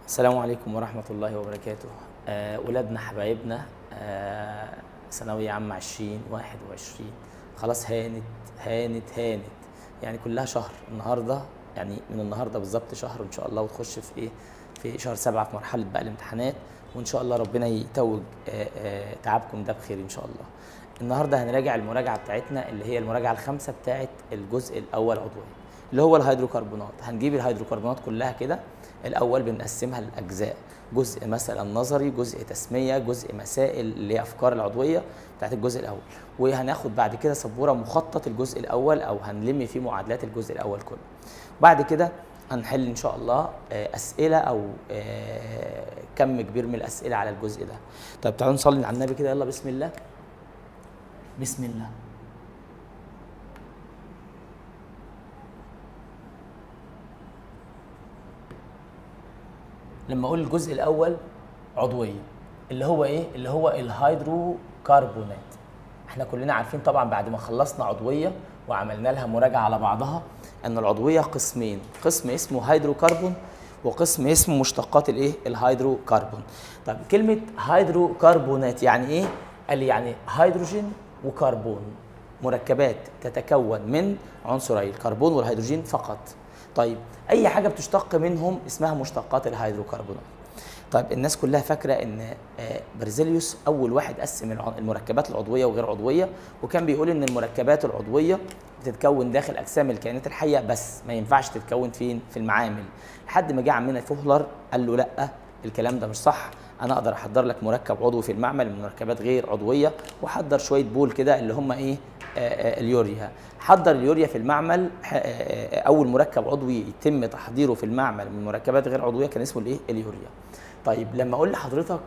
السلام عليكم ورحمة الله وبركاته آه، ولادنا حبايبنا آه، ثانوية عامة 20 21 خلاص هانت هانت هانت يعني كلها شهر النهاردة يعني من النهاردة بالظبط شهر إن شاء الله وتخش في إيه في شهر سبعة في مرحلة بقى الامتحانات وإن شاء الله ربنا يتوج آه، آه، تعبكم ده بخير إن شاء الله النهاردة هنراجع المراجعة بتاعتنا اللي هي المراجعة الخامسة بتاعت الجزء الأول عضوية اللي هو الهيدروكربونات هنجيب الهيدروكربونات كلها كده الاول بنقسمها لاجزاء جزء مثلا نظري جزء تسميه جزء مسائل اللي هي افكار العضويه بتاعت الجزء الاول وهناخد بعد كده سبوره مخطط الجزء الاول او هنلم فيه معادلات الجزء الاول كله بعد كده هنحل ان شاء الله آه، اسئله او آه، كم كبير من الاسئله على الجزء ده طيب تعالوا نصلي على النبي كده يلا بسم الله بسم الله لما اقول الجزء الاول عضويه اللي هو ايه اللي هو الهيدروكربونات احنا كلنا عارفين طبعا بعد ما خلصنا عضويه وعملنا لها مراجعه على بعضها ان العضويه قسمين قسم اسمه هيدروكربون وقسم اسمه مشتقات الايه الهيدروكربون طب كلمه هيدروكربونات يعني ايه قال لي يعني هيدروجين وكربون مركبات تتكون من عنصري الكربون والهيدروجين فقط طيب اي حاجه بتشتق منهم اسمها مشتقات الهيدروكربونات طيب الناس كلها فاكره ان آه، برزيليوس اول واحد قسم الع- المركبات العضويه وغير عضويه وكان بيقول ان المركبات العضويه بتتكون داخل اجسام الكائنات الحيه بس ما ينفعش تتكون فين في المعامل لحد ما جه عمنا فوهلر قال له لا الكلام ده مش صح انا اقدر احضر لك مركب عضوي في المعمل من مركبات غير عضويه وحضر شويه بول كده اللي هم ايه آه، آه، اليوريا حضر اليوريا في المعمل ح- آه، آه، اول مركب عضوي يتم تحضيره في المعمل من مركبات غير عضويه كان اسمه الايه اليوريا طيب لما اقول لحضرتك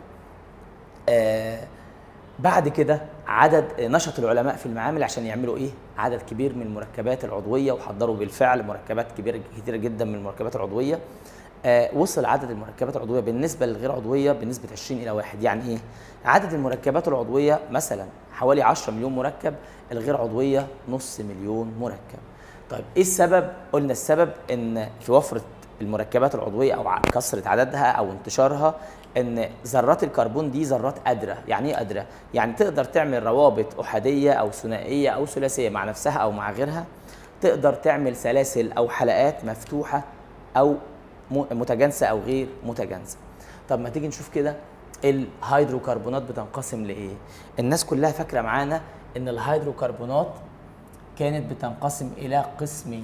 آه بعد كده عدد نشط العلماء في المعامل عشان يعملوا ايه عدد كبير من المركبات العضويه وحضروا بالفعل مركبات كبيره كتيره جدا من المركبات العضويه آه وصل عدد المركبات العضويه بالنسبه للغير عضويه بنسبه 20 الى 1 يعني ايه عدد المركبات العضويه مثلا حوالي 10 مليون مركب الغير عضويه نص مليون مركب طيب ايه السبب قلنا السبب ان في وفره المركبات العضويه او ع- كثره عددها او انتشارها ان ذرات الكربون دي ذرات قادره يعني ايه قادره يعني تقدر تعمل روابط احاديه او ثنائيه او ثلاثيه مع نفسها او مع غيرها تقدر تعمل سلاسل او حلقات مفتوحه او م- متجانسه او غير متجانسه طب ما تيجي نشوف كده الهيدروكربونات بتنقسم لايه الناس كلها فاكره معانا ان الهيدروكربونات كانت بتنقسم الى قسمين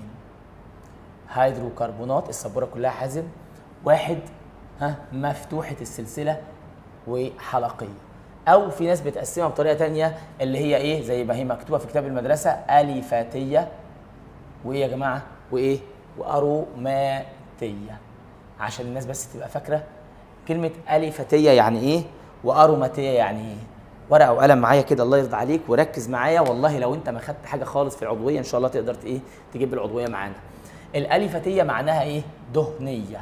هيدروكربونات السبوره كلها حازم واحد ها مفتوحه السلسله وحلقيه او في ناس بتقسمها بطريقه تانية اللي هي ايه زي ما هي مكتوبه في كتاب المدرسه اليفاتيه وايه يا جماعه وايه واروماتيه عشان الناس بس تبقى فاكره كلمه اليفاتيه يعني ايه واروماتيه يعني ايه ورقه وقلم معايا كده الله يرضى عليك وركز معايا والله لو انت ما خدت حاجه خالص في العضويه ان شاء الله تقدر ت- ايه تجيب العضويه معانا الاليفاتيه معناها ايه دهنيه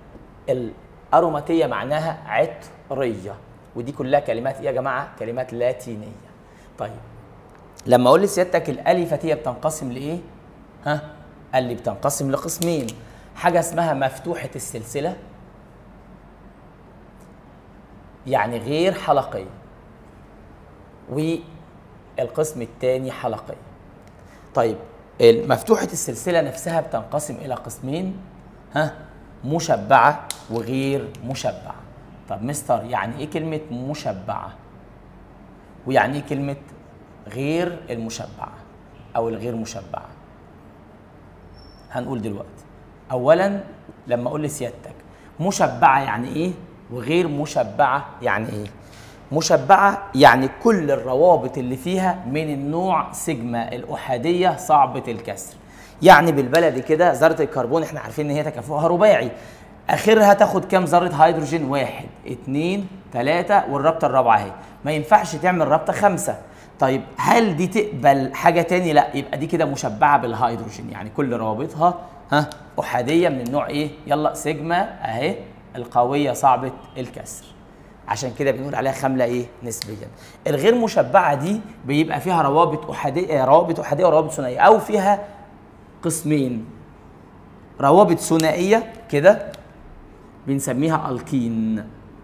الاروماتيه معناها عطريه ودي كلها كلمات ايه يا جماعه كلمات لاتينيه طيب لما اقول لسيادتك الاليفاتيه بتنقسم لايه ها قال لي بتنقسم لقسمين حاجه اسمها مفتوحه السلسله يعني غير حلقيه والقسم الثاني حلقيه طيب مفتوحة السلسلة نفسها بتنقسم إلى قسمين ها مشبعة وغير مشبعة طب مستر يعني إيه كلمة مشبعة ويعني إيه كلمة غير المشبعة أو الغير مشبعة هنقول دلوقتي أولا لما أقول لسيادتك مشبعة يعني إيه وغير مشبعة يعني إيه مشبعة يعني كل الروابط اللي فيها من النوع سيجما الأحادية صعبة الكسر يعني بالبلدي كده ذرة الكربون احنا عارفين ان هي تكافؤها رباعي اخرها تاخد كام ذرة هيدروجين واحد اتنين تلاتة والرابطة الرابعة اهي ما ينفعش تعمل رابطة خمسة طيب هل دي تقبل حاجة تاني لا يبقى دي كده مشبعة بالهيدروجين يعني كل روابطها ها أحادية من النوع ايه يلا سيجما اهي القوية صعبة الكسر عشان كده بنقول عليها خامله ايه نسبيا الغير مشبعه دي بيبقى فيها روابط احاديه روابط احاديه وروابط ثنائيه او فيها قسمين روابط ثنائيه كده بنسميها الكين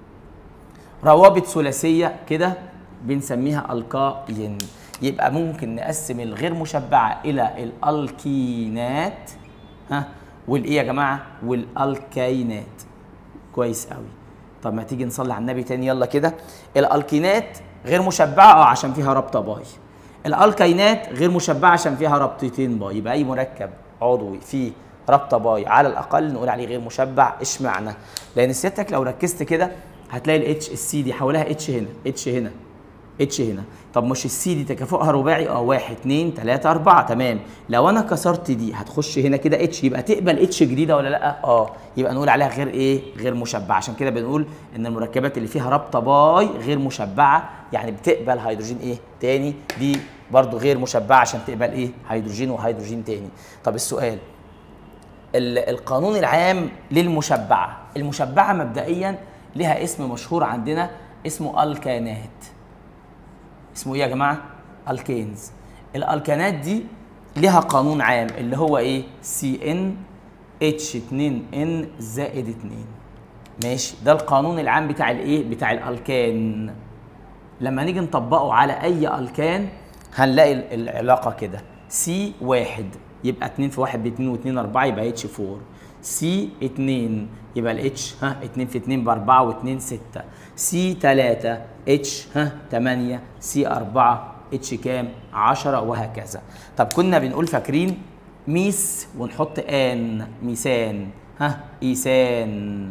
روابط ثلاثيه كده بنسميها الكاين يبقى ممكن نقسم الغير مشبعه الى الالكينات ها والايه يا جماعه والالكينات كويس قوي طب ما تيجي نصلي على النبي تاني يلا كده الالكينات غير مشبعه اه عشان فيها رابطه باي الالكينات غير مشبعه عشان فيها رابطتين باي يبقى اي مركب عضوي فيه رابطه باي على الاقل نقول عليه غير مشبع اشمعنى لان سيادتك لو ركزت كده هتلاقي الاتش السي دي حولها اتش هنا اتش هنا اتش هنا طب مش السي دي تكافؤها رباعي اه واحد اتنين تلاته اربعه تمام لو انا كسرت دي هتخش هنا كده اتش يبقى تقبل اتش جديده ولا لا اه يبقى نقول عليها غير ايه غير مشبعه عشان كده بنقول ان المركبات اللي فيها رابطه باي غير مشبعه يعني بتقبل هيدروجين ايه تاني دي برضو غير مشبعه عشان تقبل ايه هيدروجين وهيدروجين تاني طب السؤال ال- القانون العام للمشبعه المشبعه مبدئيا لها اسم مشهور عندنا اسمه الكانات اسمه ايه يا جماعه الكينز الالكانات دي لها قانون عام اللي هو ايه سي ان اتش 2 ان زائد 2 ماشي ده القانون العام بتاع الايه بتاع الالكان لما نيجي نطبقه على اي الكان هنلاقي ال- العلاقه كده سي واحد يبقى 2 في 1 ب 2 و2 4 يبقى اتش 4 سي 2 يبقى الاتش ها 2 في 2 ب 4 و2 6 سي 3 اتش ها 8 سي 4 اتش كام 10 وهكذا طب كنا بنقول فاكرين ميس ونحط ان ميسان ها ايسان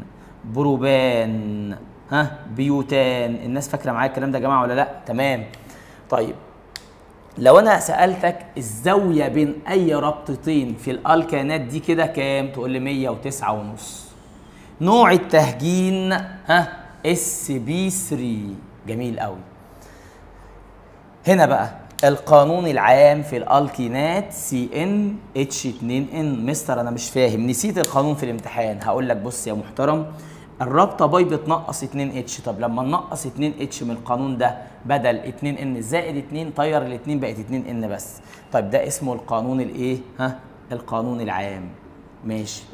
بروبان ها بيوتان الناس فاكره معايا الكلام ده يا جماعه ولا لا تمام طيب لو انا سالتك الزاويه بين اي ربطتين في الالكانات دي كده كام تقول لي 109 ونص نوع التهجين ها اس بي 3 جميل قوي هنا بقى القانون العام في الالكينات سي ان اتش 2 ان مستر انا مش فاهم نسيت القانون في الامتحان هقول لك بص يا محترم الرابطه باي بتنقص 2 اتش طب لما ننقص 2 اتش من القانون ده بدل 2 ان زائد 2 طير الاثنين بقت 2 ان بس طيب ده اسمه القانون الايه ها القانون العام ماشي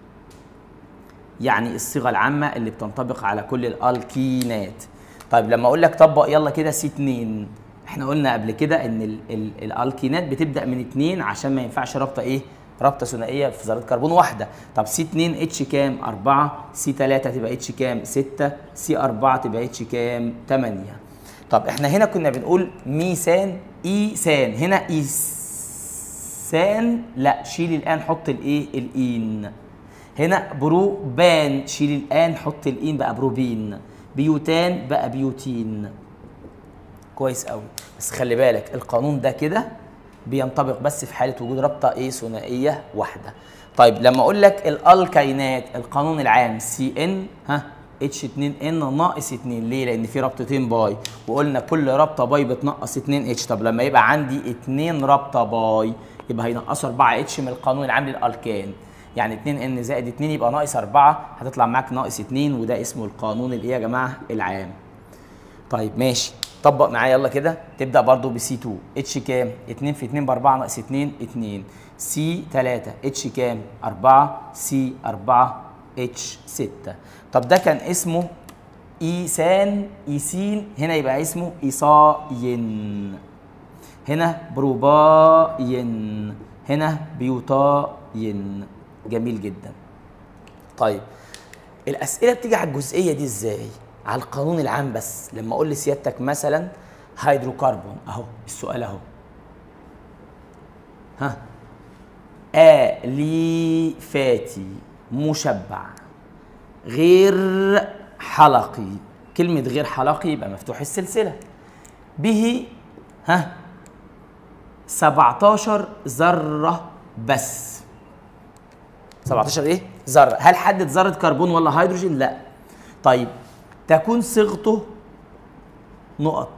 يعني الصيغه العامه اللي بتنطبق على كل الالكينات طيب لما اقول لك طبق يلا كده سي 2 احنا قلنا قبل كده ان ال ال الالكينات بتبدا من 2 عشان ما ينفعش رابطه ايه رابطه ثنائيه في ذره كربون واحده طب سي 2 اتش كام 4 سي 3 تبقى اتش كام 6 سي 4 تبقى اتش كام 8 طب احنا هنا كنا بنقول ميثان ايثان هنا ايثان لا شيل الان حط الايه الاين هنا بروبان شيل الان حط الان بقى بروبين بيوتان بقى بيوتين كويس قوي بس خلي بالك القانون ده كده بينطبق بس في حاله وجود رابطه ايه ثنائيه واحده طيب لما اقول لك الالكينات القانون العام سي ان ها اتش 2 ان ناقص 2 ليه لان في رابطتين باي وقلنا كل رابطه باي بتنقص 2 اتش طب لما يبقى عندي 2 رابطه باي يبقى هينقصوا 4 اتش من القانون العام للالكان يعني 2 ان زائد 2 يبقى ناقص 4 هتطلع معاك ناقص 2 وده اسمه القانون الايه يا جماعه العام طيب ماشي طبق معايا يلا كده تبدا برضو بسي 2 اتش كام 2 في 2 ب 4 ناقص 2 2 سي 3 اتش كام 4 سي 4 اتش 6 طب ده كان اسمه ايسان ايسين هنا يبقى اسمه ايصاين هنا بروباين هنا بيوتاين جميل جدا طيب الاسئله بتيجي على الجزئيه دي ازاي على القانون العام بس لما اقول لسيادتك مثلا هيدروكربون اهو السؤال اهو ها آليفاتي مشبع غير حلقي كلمة غير حلقي يبقى مفتوح السلسلة به ها 17 ذرة بس 17 ايه؟ ذرة هل حدد ذرة كربون ولا هيدروجين؟ لا طيب تكون صيغته نقط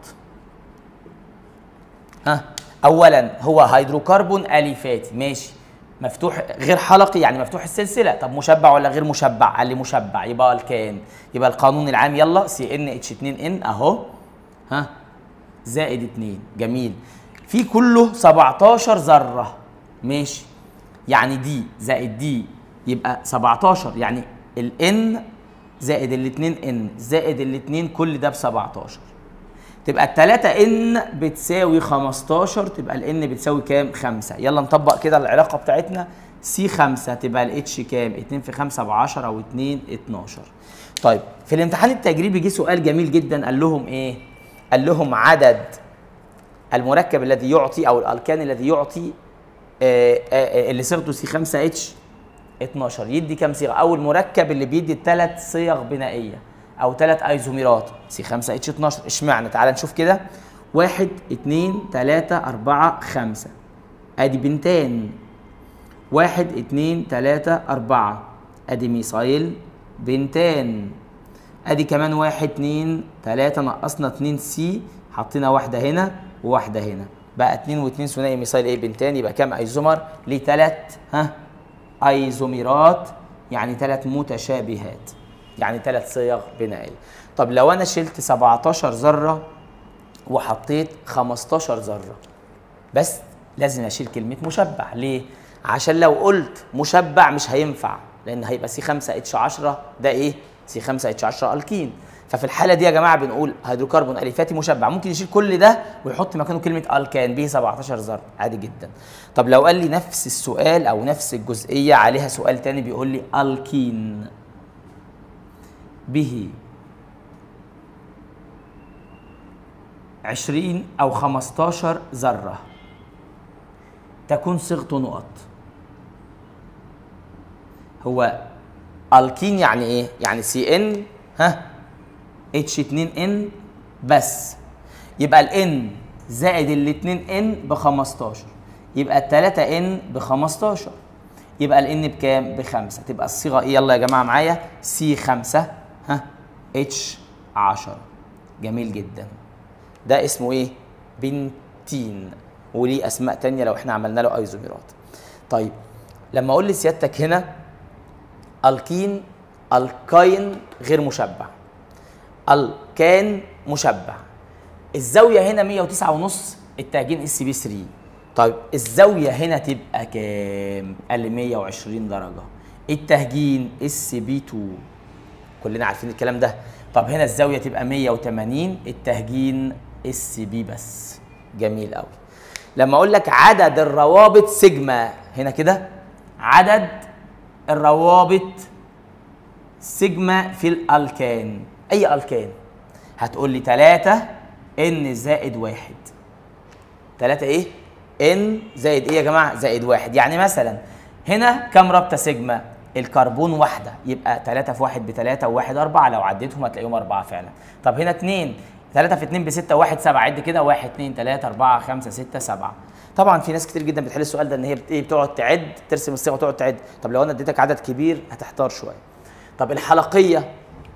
ها اولا هو هيدروكربون اليفاتي ماشي مفتوح غير حلقي يعني مفتوح السلسله طب مشبع ولا غير مشبع قال لي مشبع يبقى الكان يبقى القانون العام يلا سي ان اتش 2 ان اهو ها زائد 2 جميل في كله 17 ذره ماشي يعني دي زائد دي يبقى 17 يعني الان زائد الاتنين ان زائد الاتنين كل ده ب 17 تبقى التلاتة ان بتساوي 15 تبقى الان بتساوي كام؟ 5 يلا نطبق كده العلاقة بتاعتنا سي 5 تبقى الاتش كام؟ 2 في 5 ب 10 او 2 12 طيب في الامتحان التجريبي جه سؤال جميل جدا قال لهم ايه؟ قال لهم عدد المركب الذي يعطي او الالكان الذي يعطي آه، آه، آه، اللي صيغته سي 5 اتش 12 يدي كام صيغه؟ اول مركب اللي بيدي الثلاث صيغ بنائيه او ثلاث ايزوميرات سي 5 اتش 12 اشمعنى؟ تعال نشوف كده واحد اتنين تلاتة أربعة خمسة أدي بنتان واحد اتنين تلاتة أربعة أدي ميثايل بنتان أدي كمان واحد اتنين تلاتة نقصنا اتنين سي حطينا واحدة هنا وواحدة هنا بقى اتنين واتنين ثنائي ميثايل ايه بنتان يبقى كام ايزومر؟ ليه تلات ها ايزوميرات يعني تلات متشابهات يعني تلات صيغ بنائية طب لو انا شلت 17 ذرة وحطيت 15 ذرة بس لازم اشيل كلمة مشبع ليه؟ عشان لو قلت مشبع مش هينفع لان هيبقى سي 5 اتش 10 ده ايه؟ سي 5 اتش 10 الكين ففي الحالة دي يا جماعة بنقول هيدروكربون اليفاتي مشبع ممكن يشيل كل ده ويحط مكانه كلمة الكان به 17 ذرة عادي جدا طب لو قال لي نفس السؤال او نفس الجزئية عليها سؤال تاني بيقول لي الكين به 20 او 15 ذره تكون صيغته نقط هو الكين يعني ايه يعني سي ان ها اتش 2 ان بس يبقى الان زائد الاتنين ان ب 15 يبقى التلاتة ان ب 15 يبقى الان بكام بخمسة تبقى الصيغة ايه يلا يا جماعة معايا سي 5 ها اتش 10 جميل جدا ده اسمه ايه بنتين وليه اسماء تانية لو احنا عملنا له ايزوميرات طيب لما اقول لسيادتك هنا الكين الكاين غير مشبع الكان مشبع الزاويه هنا 109 ونص التهجين اس بي 3 طيب الزاويه هنا تبقى كام قال لي 120 درجه التهجين اس بي 2 كلنا عارفين الكلام ده طب هنا الزاويه تبقى 180 التهجين اس بي بس جميل قوي لما اقول لك عدد الروابط سيجما هنا كده عدد الروابط سيجما في الالكان اي الكان هتقول لي 3 ان زائد واحد 3 ايه ان زائد ايه يا جماعه زائد واحد يعني مثلا هنا كام رابطه سيجما الكربون واحده يبقى 3 في 1 ب 3 و1 4 لو عديتهم هتلاقيهم 4 فعلا طب هنا 2 3 في 2 ب 6 1 7 عد كده 1 2 3 4 5 6 7 طبعا في ناس كتير جدا بتحل السؤال ده ان هي بت- إيه بتقعد تعد ترسم الصيغه وتقعد تعد طب لو انا اديتك عدد كبير هتحتار شويه طب الحلقيه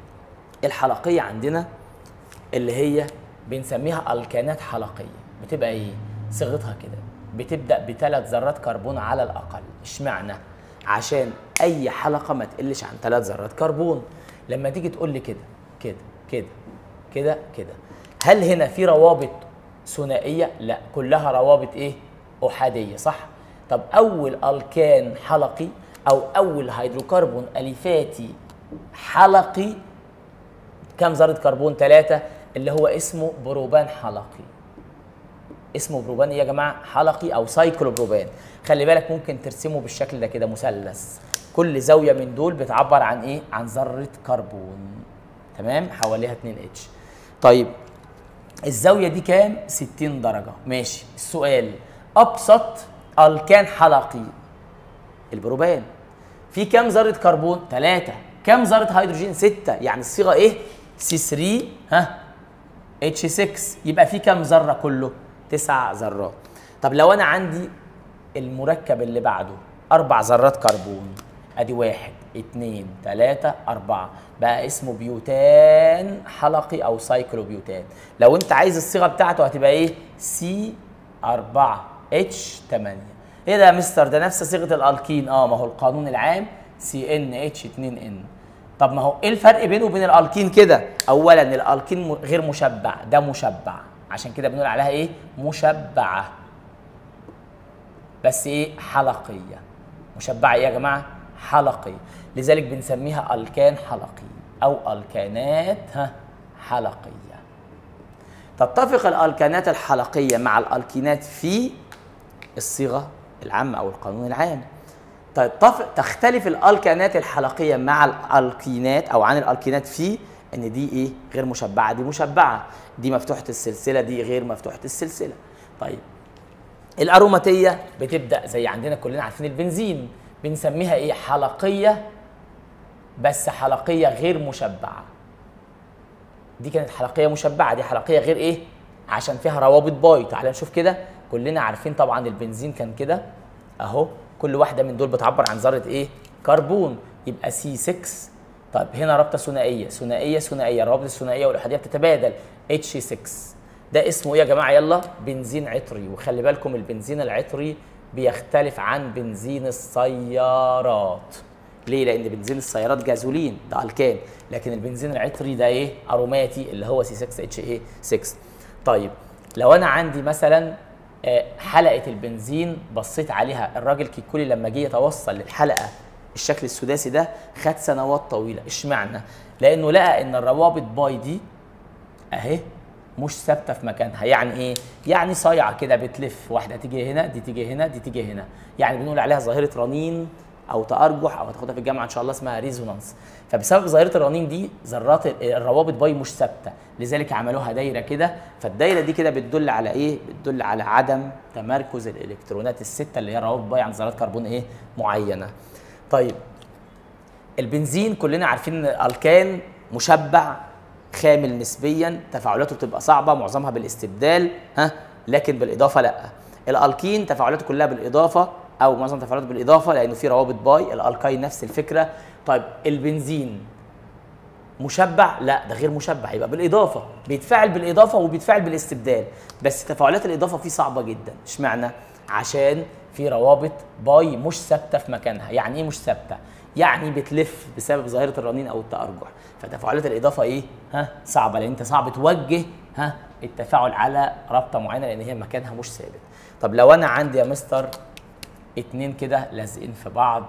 الحلقيه عندنا اللي هي بنسميها الكانات حلقيه بتبقى ايه صيغتها كده بتبدا بثلاث ذرات كربون على الاقل اشمعنى عشان اي حلقه ما تقلش عن ثلاث ذرات كربون لما تيجي تقول لي كده كده كده كده كده هل هنا في روابط ثنائيه لا كلها روابط ايه احاديه صح طب اول الكان حلقي او اول هيدروكربون اليفاتي حلقي كم ذره كربون ثلاثه اللي هو اسمه بروبان حلقي اسمه بروبان إيه يا جماعه حلقي او سايكلوبروبان خلي بالك ممكن ترسمه بالشكل ده كده مثلث كل زاويه من دول بتعبر عن ايه عن ذره كربون تمام حواليها 2 اتش طيب الزاويه دي كام 60 درجه ماشي السؤال ابسط الكان حلقي البروبان في كام ذره كربون 3 كام ذره هيدروجين 6 يعني الصيغه ايه سي 3 ها اتش 6 يبقى في كام ذره كله تسع ذرات طب لو انا عندي المركب اللي بعده اربع ذرات كربون ادي واحد اتنين تلاتة اربعة بقى اسمه بيوتان حلقي او سايكلوبيوتان لو انت عايز الصيغة بتاعته هتبقى ايه سي أربعة اتش 8 ايه ده يا مستر ده نفس صيغة الالكين اه ما هو القانون العام سي ان اتش 2 ان طب ما هو ايه الفرق بينه وبين الالكين كده اولا الالكين م- غير مشبع ده مشبع عشان كده بنقول عليها ايه مشبعه بس ايه حلقيه مشبعه ايه يا جماعه حلقيه لذلك بنسميها الكان حلقي او الكانات ها حلقيه تتفق الالكانات الحلقيه مع الالكينات في الصيغه العامه او القانون العام تتفق تختلف الالكانات الحلقيه مع الالكينات او عن الالكينات في ان دي ايه غير مشبعه دي مشبعه دي مفتوحه السلسله دي غير مفتوحه السلسله طيب الاروماتيه بتبدا زي عندنا كلنا عارفين البنزين بنسميها ايه حلقيه بس حلقيه غير مشبعه دي كانت حلقيه مشبعه دي حلقيه غير ايه عشان فيها روابط باي تعال نشوف كده كلنا عارفين طبعا البنزين كان كده اهو كل واحده من دول بتعبر عن ذره ايه كربون يبقى سي 6 طيب هنا رابطه ثنائيه ثنائيه ثنائيه الروابط الثنائيه والاحاديه بتتبادل اتش 6 ده اسمه ايه يا جماعه يلا بنزين عطري وخلي بالكم البنزين العطري بيختلف عن بنزين السيارات ليه لان بنزين السيارات جازولين ده الكان لكن البنزين العطري ده ايه اروماتي اللي هو سي 6 اتش اي 6 طيب لو انا عندي مثلا آه، حلقه البنزين بصيت عليها الراجل كيكولي لما جه يتوصل للحلقه الشكل السداسي ده خد سنوات طويله اشمعنى لانه لقى ان الروابط باي دي اهي مش ثابته في مكانها يعني ايه يعني صايعه كده بتلف واحده تيجي هنا دي تيجي هنا دي تيجي هنا يعني بنقول عليها ظاهره رنين او تارجح او هتاخدها في الجامعه ان شاء الله اسمها ريزونانس فبسبب ظاهره الرنين دي ذرات الروابط باي مش ثابته لذلك عملوها دايره كده فالدايره دي كده بتدل على ايه بتدل على عدم تمركز الالكترونات السته اللي هي روابط باي عند ذرات كربون ايه معينه طيب البنزين كلنا عارفين ان الالكان مشبع خامل نسبيا تفاعلاته بتبقى صعبه معظمها بالاستبدال ها لكن بالاضافه لا الالكين تفاعلاته كلها بالاضافه او معظم تفاعلاته بالاضافه لانه في روابط باي الالكاين نفس الفكره طيب البنزين مشبع لا ده غير مشبع يبقى بالاضافه بيتفاعل بالاضافه وبيتفاعل بالاستبدال بس تفاعلات الاضافه فيه صعبه جدا اشمعنى عشان في روابط باي مش ثابته في مكانها يعني ايه مش ثابته يعني بتلف بسبب ظاهره الرنين او التارجح فتفاعلات الاضافه ايه ها صعبه لان انت صعب توجه ها التفاعل على رابطه معينه لان هي مكانها مش ثابت طب لو انا عندي يا مستر اتنين كده لازقين في بعض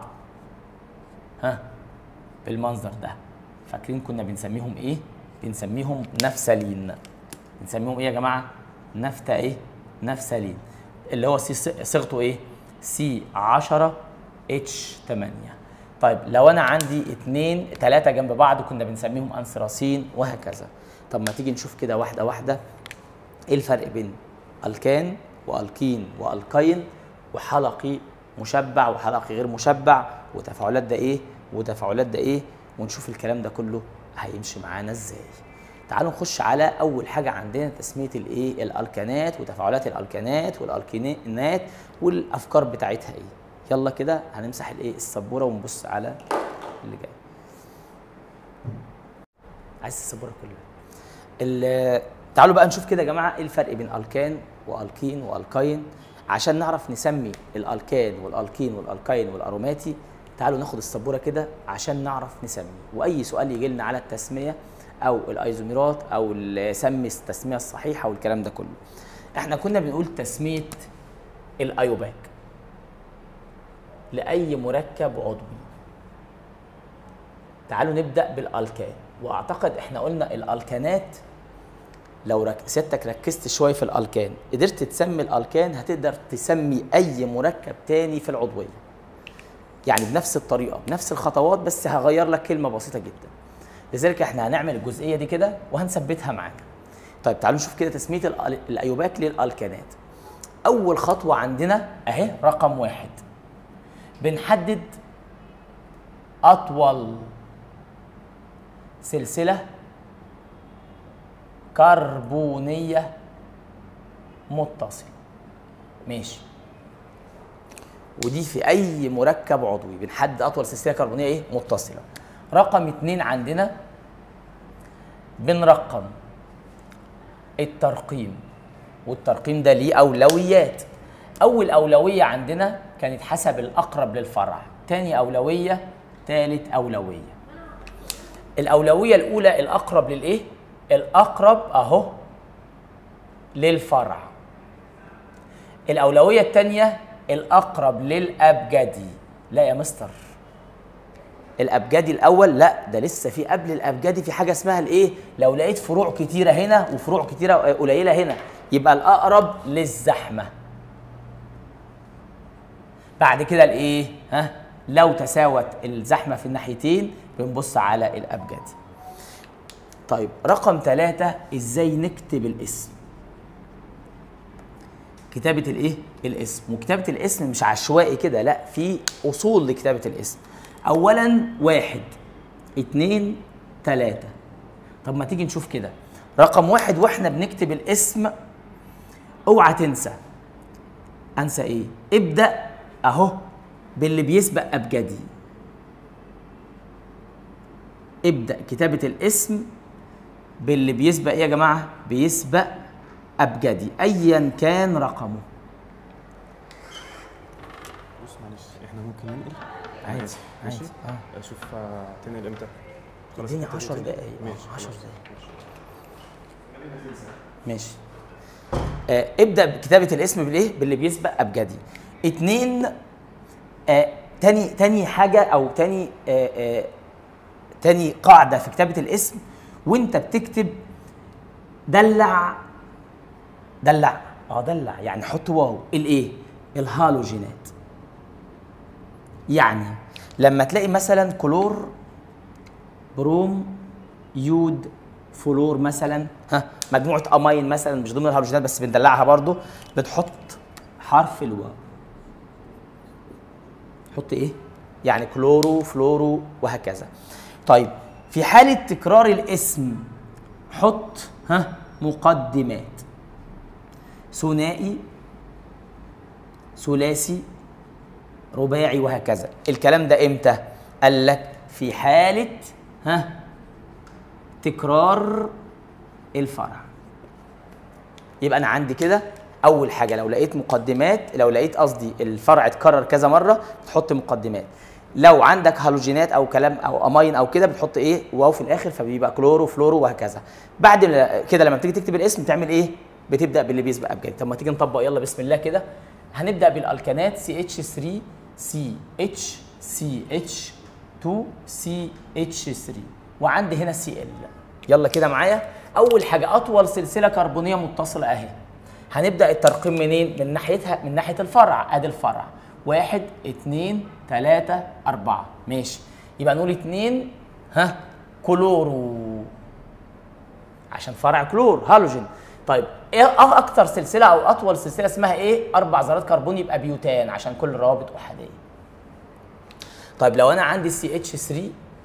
ها بالمنظر ده فاكرين كنا بنسميهم ايه بنسميهم نفسلين بنسميهم ايه يا جماعه نفتا ايه نفسلين اللي هو سي صيغته ايه سي 10 اتش 8 طيب لو انا عندي اتنين تلاتة جنب بعض كنا بنسميهم انثراسين وهكذا طب ما تيجي نشوف كده واحده واحده ايه الفرق بين الكان والكين والكاين وحلقي مشبع وحلقي غير مشبع وتفاعلات ده ايه وتفاعلات ده ايه ونشوف الكلام ده كله هيمشي معانا ازاي تعالوا نخش على اول حاجه عندنا تسميه الايه الالكانات وتفاعلات الالكانات والالكينات والافكار بتاعتها ايه يلا كده هنمسح الايه السبوره ونبص على اللي جاي عايز السبوره كلها تعالوا بقى نشوف كده يا جماعه ايه الفرق بين الكان والكين والكاين عشان نعرف نسمي الالكان والالكين والالكاين والاروماتي تعالوا ناخد السبوره كده عشان نعرف نسمي واي سؤال يجي لنا على التسميه او الايزوميرات او سمي التسميه الصحيحه والكلام ده كله احنا كنا بنقول تسميه الايوباك لاي مركب عضوي تعالوا نبدا بالالكان واعتقد احنا قلنا الالكانات لو رك... سيادتك ركزت شويه في الالكان قدرت تسمي الالكان هتقدر تسمي اي مركب تاني في العضويه يعني بنفس الطريقه بنفس الخطوات بس هغير لك كلمه بسيطه جدا لذلك احنا هنعمل الجزئيه دي كده وهنثبتها معاك طيب تعالوا نشوف كده تسميه الايوباك للالكانات اول خطوه عندنا اهي رقم واحد بنحدد اطول سلسله كربونيه متصله ماشي ودي في اي مركب عضوي بنحدد اطول سلسله كربونيه ايه متصله رقم اتنين عندنا بنرقم الترقيم والترقيم ده ليه اولويات اول اولويه عندنا كانت حسب الاقرب للفرع تاني اولويه تالت اولويه الاولويه الاولى الاقرب للايه الاقرب اهو للفرع الاولويه الثانيه الاقرب للابجدي لا يا مستر الابجدي الاول لا ده لسه في قبل الابجدي في حاجه اسمها الايه لو لقيت فروع كتيره هنا وفروع كتيره قليله هنا يبقى الاقرب للزحمه بعد كده الايه ها لو تساوت الزحمه في الناحيتين بنبص على الابجدي طيب رقم ثلاثة ازاي نكتب الاسم كتابة الايه الاسم وكتابة الاسم مش عشوائي كده لا في اصول لكتابة الاسم اولا واحد اتنين تلاتة طب ما تيجي نشوف كده رقم واحد واحنا بنكتب الاسم اوعى تنسى انسى ايه ابدأ اهو باللي بيسبق ابجدي ابدأ كتابة الاسم باللي بيسبق ايه يا جماعة بيسبق ابجدي ايا كان رقمه بص معلش احنا ممكن ننقل عادي، ماشي عادي، ماشي آه. اشوف آه، تنقل امتى خلاص اديني هتنقل 10 تاني؟ دقايق آه، ماشي 10 خلاص. دقايق ماشي. ماشي آه ابدا بكتابه الاسم بالايه باللي بيسبق ابجدي اتنين آه تاني تاني حاجه او تاني آه آه تاني قاعده في كتابه الاسم وانت بتكتب دلع دلع اه دلع يعني حط واو الايه الهالوجينات يعني لما تلاقي مثلا كلور بروم يود فلور مثلا ها مجموعه امين مثلا مش ضمن الهالوجينات بس بندلعها برضو بتحط حرف الواو حط ايه يعني كلورو فلورو وهكذا طيب في حاله تكرار الاسم حط ها مقدمات ثنائي ثلاثي رباعي وهكذا الكلام ده امتى قال لك في حاله ها تكرار الفرع يبقى انا عندي كده اول حاجه لو لقيت مقدمات لو لقيت قصدي الفرع اتكرر كذا مره بتحط مقدمات لو عندك هالوجينات او كلام او اماين او كده بتحط ايه واو في الاخر فبيبقى كلورو فلورو وهكذا بعد ال- كده لما بتيجي تكتب الاسم تعمل ايه بتبدا باللي بيسبق ابجدي طب ما تيجي نطبق يلا بسم الله كده هنبدا بالالكانات سي اتش 3 سي اتش سي اتش 2 سي اتش 3 وعندي هنا سي ال يلا كده معايا اول حاجه اطول سلسله كربونيه متصله اهي هنبدا الترقيم منين من ناحيتها من ناحيه الفرع ادي الفرع واحد اتنين تلاتة أربعة ماشي يبقى نقول اتنين ها كلورو عشان فرع كلور هالوجين طيب ايه أ- اكتر سلسله او اطول سلسله اسمها ايه اربع ذرات كربون يبقى بيوتان عشان كل روابط احاديه طيب لو انا عندي سي اتش 3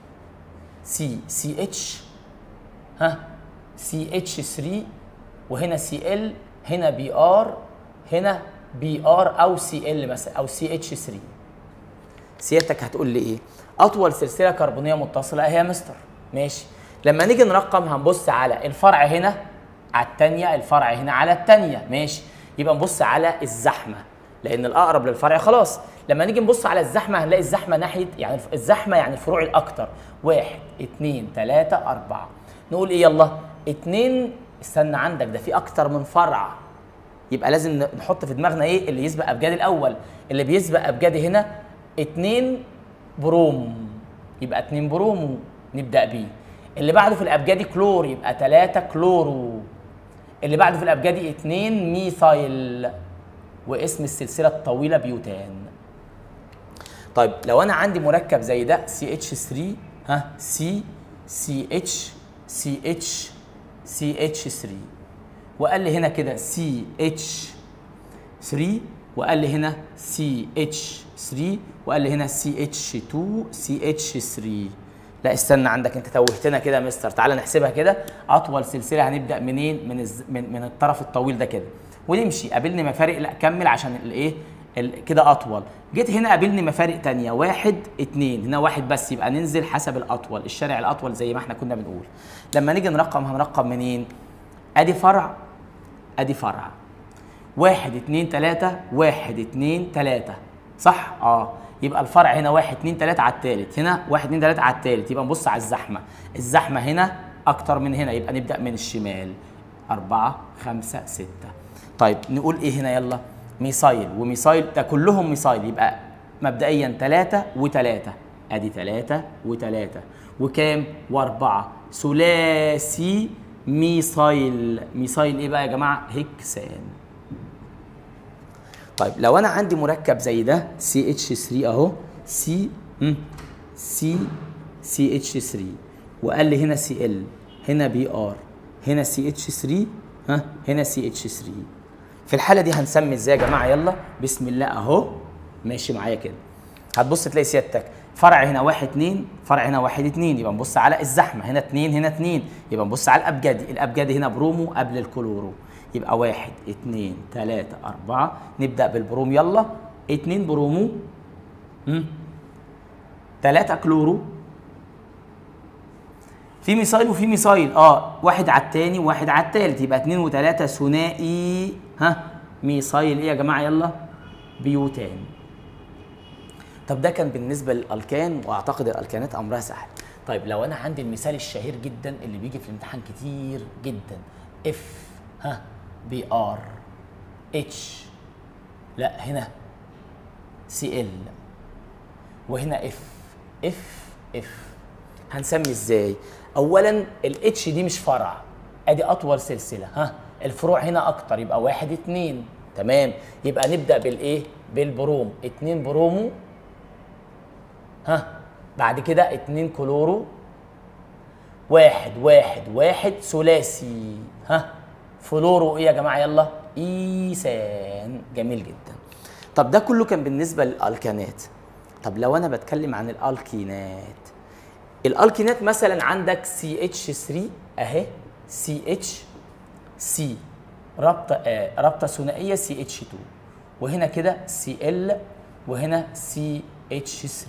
سي سي اتش ها سي اتش 3 وهنا سي ال هنا بي ار هنا بي ار او سي ال مثلا او سي اتش 3 سيادتك هتقول لي ايه اطول سلسله كربونيه متصله هي مستر ماشي لما نيجي نرقم هنبص على الفرع هنا على الثانيه الفرع هنا على الثانيه ماشي يبقى نبص على الزحمه لان الاقرب للفرع خلاص لما نيجي نبص على الزحمه هنلاقي الزحمه ناحيه يعني الف- الزحمه يعني الفروع الاكتر واحد اتنين تلاته اربعه نقول ايه يلا اتنين استنى عندك ده في اكتر من فرع يبقى لازم ن- نحط في دماغنا ايه اللي يسبق ابجدي الاول اللي بيسبق ابجدي هنا اتنين بروم يبقى اتنين برومو نبدا بيه اللي بعده في الابجدي كلور يبقى تلاتة كلورو اللي بعده في الابجدي اتنين ميثايل واسم السلسله الطويله بيوتان طيب لو انا عندي مركب زي ده سي اتش 3 ها سي سي اتش سي اتش سي اتش 3 وقال لي هنا كده سي اتش 3 وقال لي هنا سي اتش 3 وقال لي هنا سي اتش 2 سي اتش 3 لا استنى عندك انت توهتنا كده يا مستر تعالى نحسبها كده اطول سلسله هنبدا منين من الز... من, من الطرف الطويل ده كده ونمشي قابلني مفارق لا كمل عشان الايه ال- كده اطول جيت هنا قابلني مفارق تانية واحد اتنين هنا واحد بس يبقى ننزل حسب الاطول الشارع الاطول زي ما احنا كنا بنقول لما نيجي نرقم هنرقم منين ادي فرع ادي فرع واحد اتنين تلاتة واحد اتنين تلاتة صح؟ اه يبقى الفرع هنا واحد اتنين تلاتة على التالت هنا واحد اتنين تلاتة على التالت يبقى نبص على الزحمة الزحمة هنا أكتر من هنا يبقى نبدأ من الشمال أربعة خمسة ستة طيب نقول إيه هنا يلا ميسايل وميسايل ده كلهم ميسايل يبقى مبدئيا تلاتة وتلاتة ادي ثلاثة وثلاثة وكام واربعة ثلاثي ميثايل ميثايل ايه بقى يا جماعة هكسان طيب لو انا عندي مركب زي ده سي اتش 3 اهو سي سي سي اتش 3 وقال لي هنا سي ال هنا بي ار هنا سي اتش 3 ها هنا سي اتش 3 في الحاله دي هنسمي ازاي يا جماعه يلا بسم الله اهو ماشي معايا كده هتبص تلاقي سيادتك فرع هنا واحد اتنين فرع هنا واحد اتنين يبقى نبص على الزحمه هنا اتنين هنا اتنين يبقى نبص على الابجدي الابجدي هنا برومو قبل الكلورو يبقى واحد اتنين تلاته اربعه نبدا بالبروم يلا اتنين برومو مم. تلاته كلورو في ميثايل وفي ميثايل اه واحد على التاني وواحد على التالت يبقى اتنين وتلاته ثنائي ها ميثايل ايه يا جماعه يلا بيوتان طب ده كان بالنسبه للالكان واعتقد الالكانات امرها سهل طيب لو انا عندي المثال الشهير جدا اللي بيجي في الامتحان كتير جدا اف ها بي ار اتش لا هنا سي ال وهنا اف اف اف هنسمي ازاي اولا الاتش دي مش فرع ادي اطول سلسله ها الفروع هنا اكتر يبقى واحد اتنين تمام يبقى نبدا بالايه بالبروم اتنين برومو ها بعد كده اتنين كلورو واحد واحد واحد ثلاثي ها فلورو ايه يا جماعه يلا ايثان جميل جدا طب ده كله كان بالنسبه للالكانات طب لو انا بتكلم عن الالكينات الالكينات مثلا عندك سي اتش 3 اهي سي اتش سي رابطه آه رابطه ثنائيه سي اتش 2 وهنا كده سي ال وهنا سي اتش 3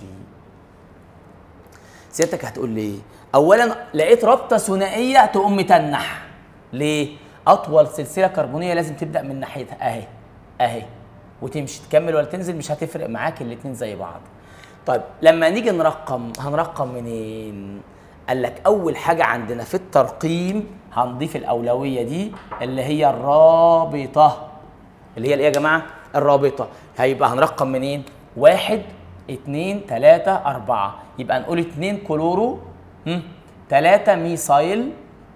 سيادتك هتقول لي ايه؟ اولا لقيت رابطه ثنائيه تقوم متنح ليه؟ اطول سلسله كربونيه لازم تبدا من ناحيتها اهي اهي وتمشي تكمل ولا تنزل مش هتفرق معاك الاثنين زي بعض طيب لما نيجي نرقم هنرقم منين قال لك اول حاجه عندنا في الترقيم هنضيف الاولويه دي اللي هي الرابطه اللي هي الايه يا جماعه الرابطه هيبقى هنرقم منين واحد اتنين تلاتة أربعة يبقى نقول اتنين كلورو هم، تلاتة ميثايل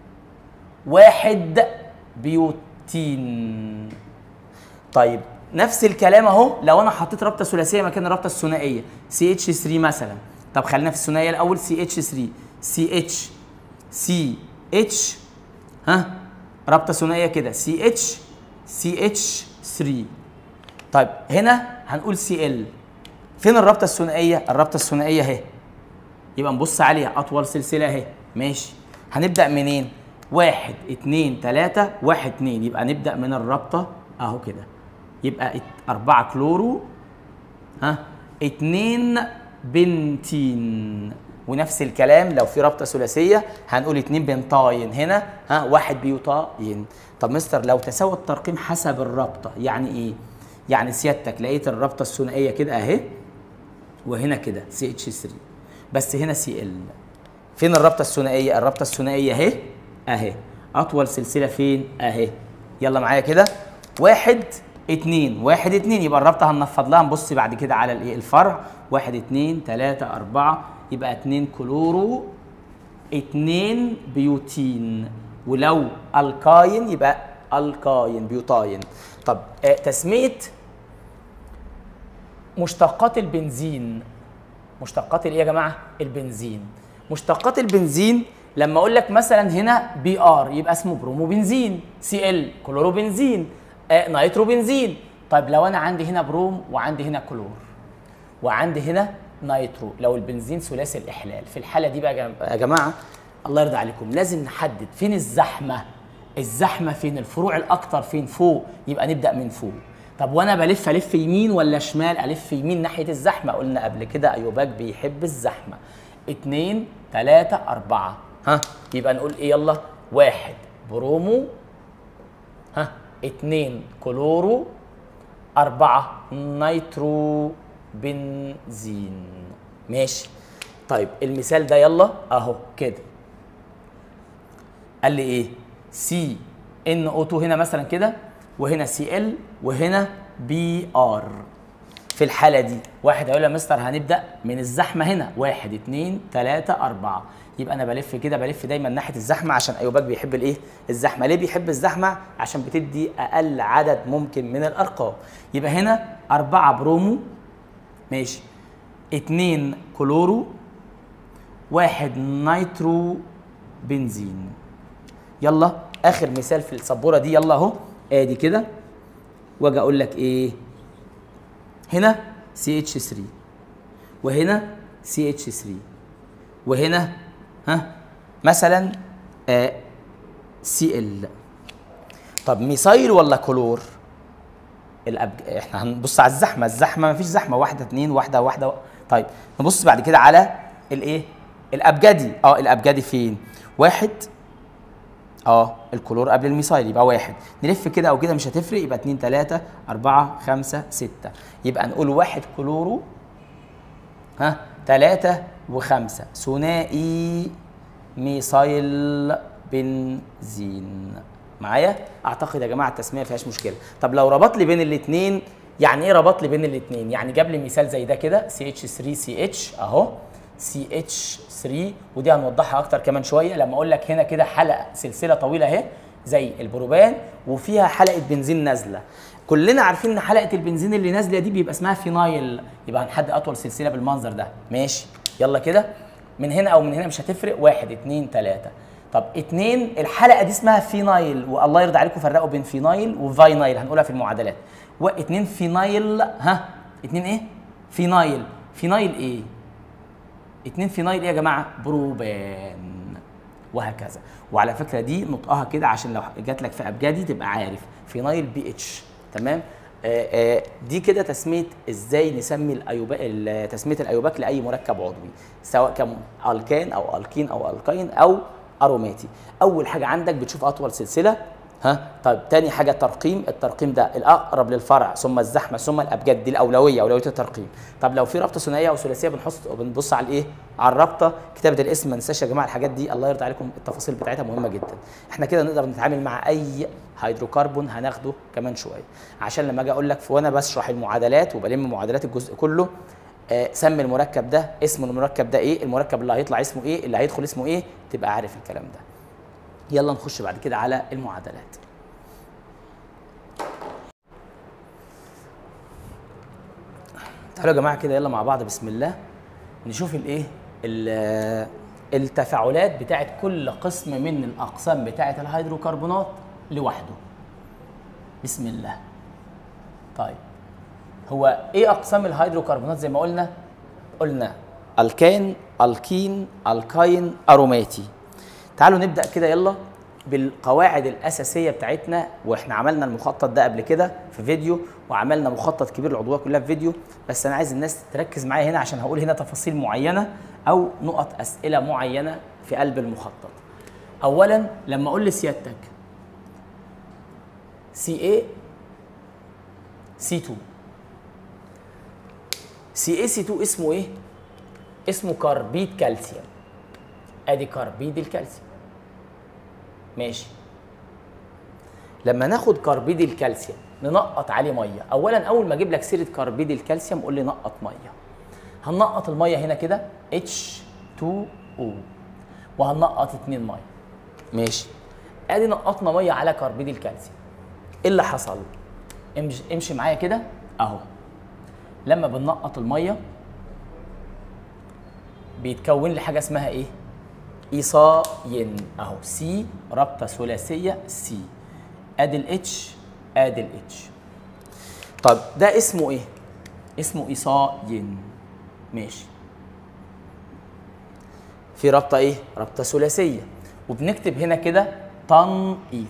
واحد بيوتين طيب نفس الكلام اهو لو انا حطيت رابطه ثلاثيه مكان الرابطه الثنائيه سي اتش 3 مثلا طب خلينا في الثنائيه الاول سي اتش 3 سي اتش سي اتش ها رابطه ثنائيه كده سي اتش سي اتش 3 طيب هنا هنقول سي ال فين الرابطه الثنائيه الرابطه الثنائيه اهي يبقى نبص عليها اطول سلسله اهي ماشي هنبدا منين واحد اتنين تلاتة واحد اتنين يبقى نبدا من الرابطه اهو كده يبقى ات- أربعة كلورو ها اتنين بنتين ونفس الكلام لو في رابطة ثلاثية هنقول اتنين بنتاين هنا ها واحد بيوتاين طب مستر لو تساوى الترقيم حسب الرابطة يعني ايه؟ يعني سيادتك لقيت الرابطة الثنائية كده اهي وهنا كده سي اتش 3 بس هنا سي ال فين الرابطة الثنائية؟ الرابطة الثنائية اهي اهي أطول سلسلة فين؟ اهي يلا معايا كده واحد اتنين واحد اتنين يبقى الرابطة هننفض لها نبص بعد كده على الايه الفرع واحد اتنين تلاتة أربعة يبقى اتنين كلورو اتنين بيوتين ولو الكاين يبقى الكاين بيوتاين طب آه تسمية مشتقات البنزين مشتقات الايه يا جماعه البنزين مشتقات البنزين لما اقول لك مثلا هنا بي ار يبقى اسمه برومو بنزين سي ال كلورو بنزين آه نيترو بنزين طيب لو انا عندي هنا بروم وعندي هنا كلور وعندي هنا نيترو لو البنزين ثلاثي الاحلال في الحاله دي بقى يا جم- يا جماعه الله يرضى عليكم لازم نحدد فين الزحمه الزحمه فين الفروع الاكتر فين فوق يبقى نبدا من فوق طب وانا بلف الف يمين ولا شمال الف يمين ناحيه الزحمه قلنا قبل كده ايوباك بيحب الزحمه اتنين تلاتة أربعة ها يبقى نقول ايه يلا واحد برومو ها اتنين كلورو أربعة نيترو بنزين ماشي طيب المثال ده يلا أهو كده قال لي إيه سي ان او 2 هنا مثلا كده وهنا سي ال وهنا بي ار في في الحاله دي واحد هيقول يا مستر هنبدا من الزحمه هنا واحد اتنين تلاته اربعه يبقى انا بلف كده بلف دايما ناحيه الزحمه عشان ايوباك بيحب الايه الزحمه ليه بيحب الزحمه عشان بتدي اقل عدد ممكن من الارقام يبقى هنا أربعة برومو ماشي اتنين كلورو واحد نيترو بنزين يلا اخر مثال في السبوره دي يلا اهو ادي كده واجي اقول لك ايه هنا سي اتش 3 وهنا سي اتش 3 وهنا ها مثلا سي ال طب ميثايل ولا كلور الأبج... احنا هنبص على الزحمه الزحمه مفيش زحمه واحده اتنين واحده واحده طيب نبص بعد كده على الايه الابجدي اه الابجدي فين واحد اه الكلور قبل الميثايل يبقى واحد نلف كده او كده مش هتفرق يبقى اتنين تلاته اربعه خمسه سته يبقى نقول واحد كلورو ها تلاته وخمسه ثنائي ميثايل بنزين معايا اعتقد يا جماعه التسميه فيهاش مشكله طب لو ربط لي بين الاثنين يعني ايه ربط لي بين الاثنين يعني جاب لي مثال زي ده كده سي اتش 3 سي اتش اهو سي اتش 3 ودي هنوضحها اكتر كمان شويه لما اقول لك هنا كده حلقه سلسله طويله اهي زي البروبان وفيها حلقه بنزين نازله كلنا عارفين ان حلقه البنزين اللي نازله دي بيبقى اسمها فينايل يبقى هنحد اطول سلسله بالمنظر ده ماشي يلا كده من هنا او من هنا مش هتفرق واحد اتنين تلاته طب اتنين الحلقه دي اسمها فينايل والله يرضى عليكم فرقوا بين فينايل وفاينايل هنقولها في المعادلات واتنين فينايل ها اتنين ايه فينايل فينايل ايه اتنين فينايل ايه يا جماعه بروبان وهكذا وعلى فكره دي نطقها كده عشان لو جات لك في ابجدي تبقى عارف فينايل بي اتش تمام آه آه دي كده تسميه ازاي نسمي الايوباك تسميه الايوباك لاي مركب عضوي سواء كان الكان او الكين او الكاين او اروماتي اول حاجه عندك بتشوف اطول سلسله ها طيب تاني حاجه ترقيم الترقيم ده الاقرب للفرع ثم الزحمه ثم الابجد دي الاولويه اولويه الترقيم طب لو في رابطه ثنائيه او ثلاثيه بنحط بنبص على الايه على الرابطه كتابه الاسم ما ننساش يا جماعه الحاجات دي الله يرضى عليكم التفاصيل بتاعتها مهمه جدا احنا كده نقدر نتعامل مع اي هيدروكربون هناخده كمان شويه عشان لما اجي اقول لك وانا بشرح المعادلات وبلم معادلات الجزء كله آه سمي المركب ده اسم المركب ده ايه المركب اللي هيطلع اسمه ايه اللي هيدخل اسمه ايه تبقى عارف الكلام ده يلا نخش بعد كده على المعادلات تعالوا يا جماعه كده يلا مع بعض بسم الله نشوف الايه التفاعلات بتاعت كل قسم من الاقسام بتاعت الهيدروكربونات لوحده بسم الله طيب هو ايه اقسام الهيدروكربونات زي ما قلنا قلنا الكان الكين الكاين اروماتي تعالوا نبدا كده يلا بالقواعد الاساسيه بتاعتنا واحنا عملنا المخطط ده قبل كده في فيديو وعملنا مخطط كبير العضويه كلها في فيديو بس انا عايز الناس تركز معايا هنا عشان هقول هنا تفاصيل معينه او نقط اسئله معينه في قلب المخطط اولا لما اقول لسيادتك سي اي سي 2 سي اي سي 2 اسمه ايه اسمه كربيد كالسيوم ادي كربيد الكالسيوم ماشي لما ناخد كربيد الكالسيوم ننقط عليه ميه اولا اول ما اجيب لك سيره كربيد الكالسيوم قول لي نقط ميه هننقط الميه هنا كده H2O وهننقط 2 ميه ماشي ادي نقطنا ميه على كربيد الكالسيوم ايه اللي حصل امشي, امشي معايا كده اهو لما بننقط الميه بيتكون لي حاجه اسمها ايه ايصاين اهو سي رابطه ثلاثيه سي ادي الاتش ادي الاتش طب ده اسمه ايه اسمه ايصاين ماشي في رابطه ايه رابطه ثلاثيه وبنكتب هنا كده تنقيط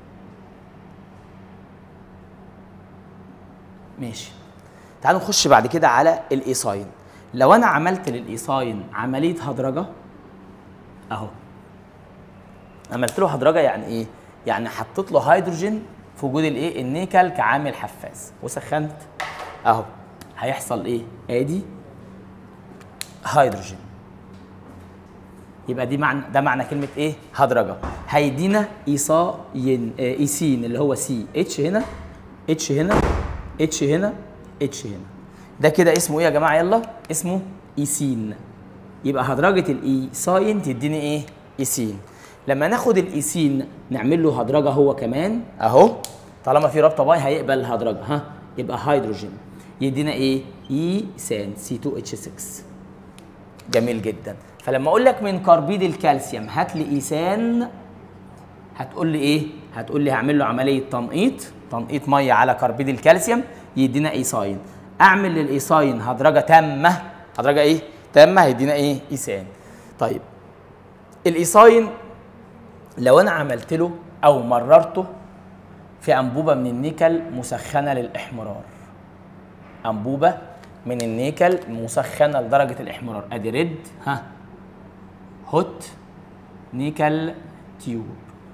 ماشي تعالوا نخش بعد كده على الايصاين لو انا عملت للايصاين عمليه هدرجه اهو عملت له هدرجه يعني ايه يعني حطيت له هيدروجين في وجود الايه النيكل كعامل حفاز وسخنت اهو هيحصل ايه ادي هيدروجين يبقى دي معنى ده معنى كلمه ايه هدرجه هيدينا ايصاين آه ايسين اللي هو سي اتش هنا اتش هنا اتش هنا اتش هنا ده كده اسمه ايه يا جماعه يلا اسمه ايسين يبقى هدرجه الايساين تديني ايه ايسين لما ناخد الايسين نعمل له هدرجه هو كمان اهو طالما في رابطه باي هيقبل الهدرجه ها يبقى هيدروجين يدينا ايه ايسان سي 2 اتش 6 جميل جدا فلما اقول لك من كربيد الكالسيوم هات لي ايسان هتقول لي ايه هتقول لي هعمل له عمليه تنقيط تنقيط ميه على كربيد الكالسيوم يدينا ايساين اعمل للايساين هدرجه تامه هدرجه ايه تامه هيدينا ايه ايسان طيب الايساين لو انا عملت له او مررته في انبوبه من النيكل مسخنه للاحمرار انبوبه من النيكل مسخنه لدرجه الاحمرار ادي ريد ها هوت نيكل تيوب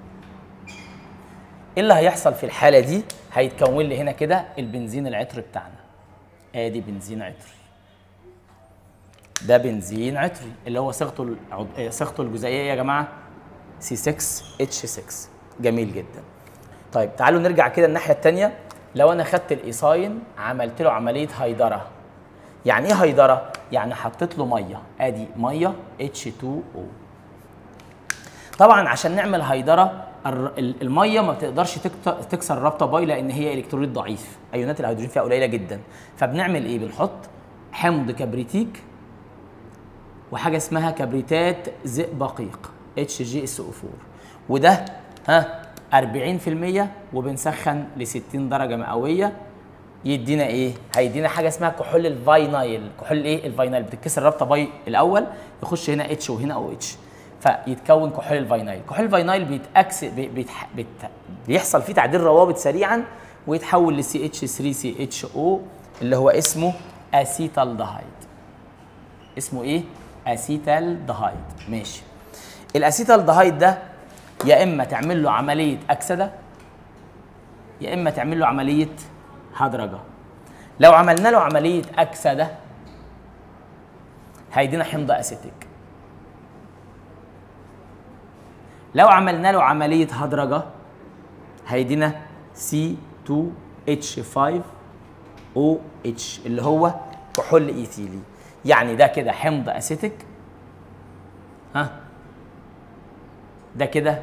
ايه اللي هيحصل في الحاله دي هيتكون لي هنا كده البنزين العطري بتاعنا ادي بنزين عطري ده بنزين عطري اللي هو صيغته العض... آه، صيغته الجزيئيه يا جماعه سي 6 اتش 6 جميل جدا طيب تعالوا نرجع كده الناحيه الثانيه لو انا خدت الايساين عملت له عمليه هيدره يعني ايه هيدره يعني حطيت له ميه ادي ميه H2O طبعا عشان نعمل هيدره الر- ال- الميه ما بتقدرش تكت- تكسر الرابطه باي لان هي الكتروليت ضعيف ايونات الهيدروجين فيها قليله جدا فبنعمل ايه بنحط حمض كبريتيك وحاجه اسمها كبريتات زئبقيق اتش جي اس او 4 وده ها 40% وبنسخن ل 60 درجه مئويه يدينا ايه؟ هيدينا حاجه اسمها كحول الفاينايل، كحول ايه؟ الفاينايل بتتكسر رابطه باي الاول يخش هنا اتش وهنا او اتش فيتكون كحول الفاينايل، كحول الفاينايل بيتأكس بي بيتح... بيت... بيحصل فيه تعديل روابط سريعا ويتحول لسي اتش 3 سي اتش او اللي هو اسمه اسيتالدهايد. اسمه ايه؟ اسيتالدهايد ماشي. الاسيتالدهايد ده يا اما تعمل له عمليه اكسده يا اما تعمل له عمليه هدرجه لو عملنا له عمليه اكسده هيدينا حمض اسيتيك لو عملنا له عمليه هدرجه هيدينا C2H5OH اللي هو كحول ايثيلي يعني ده كده حمض اسيتيك ها ده كده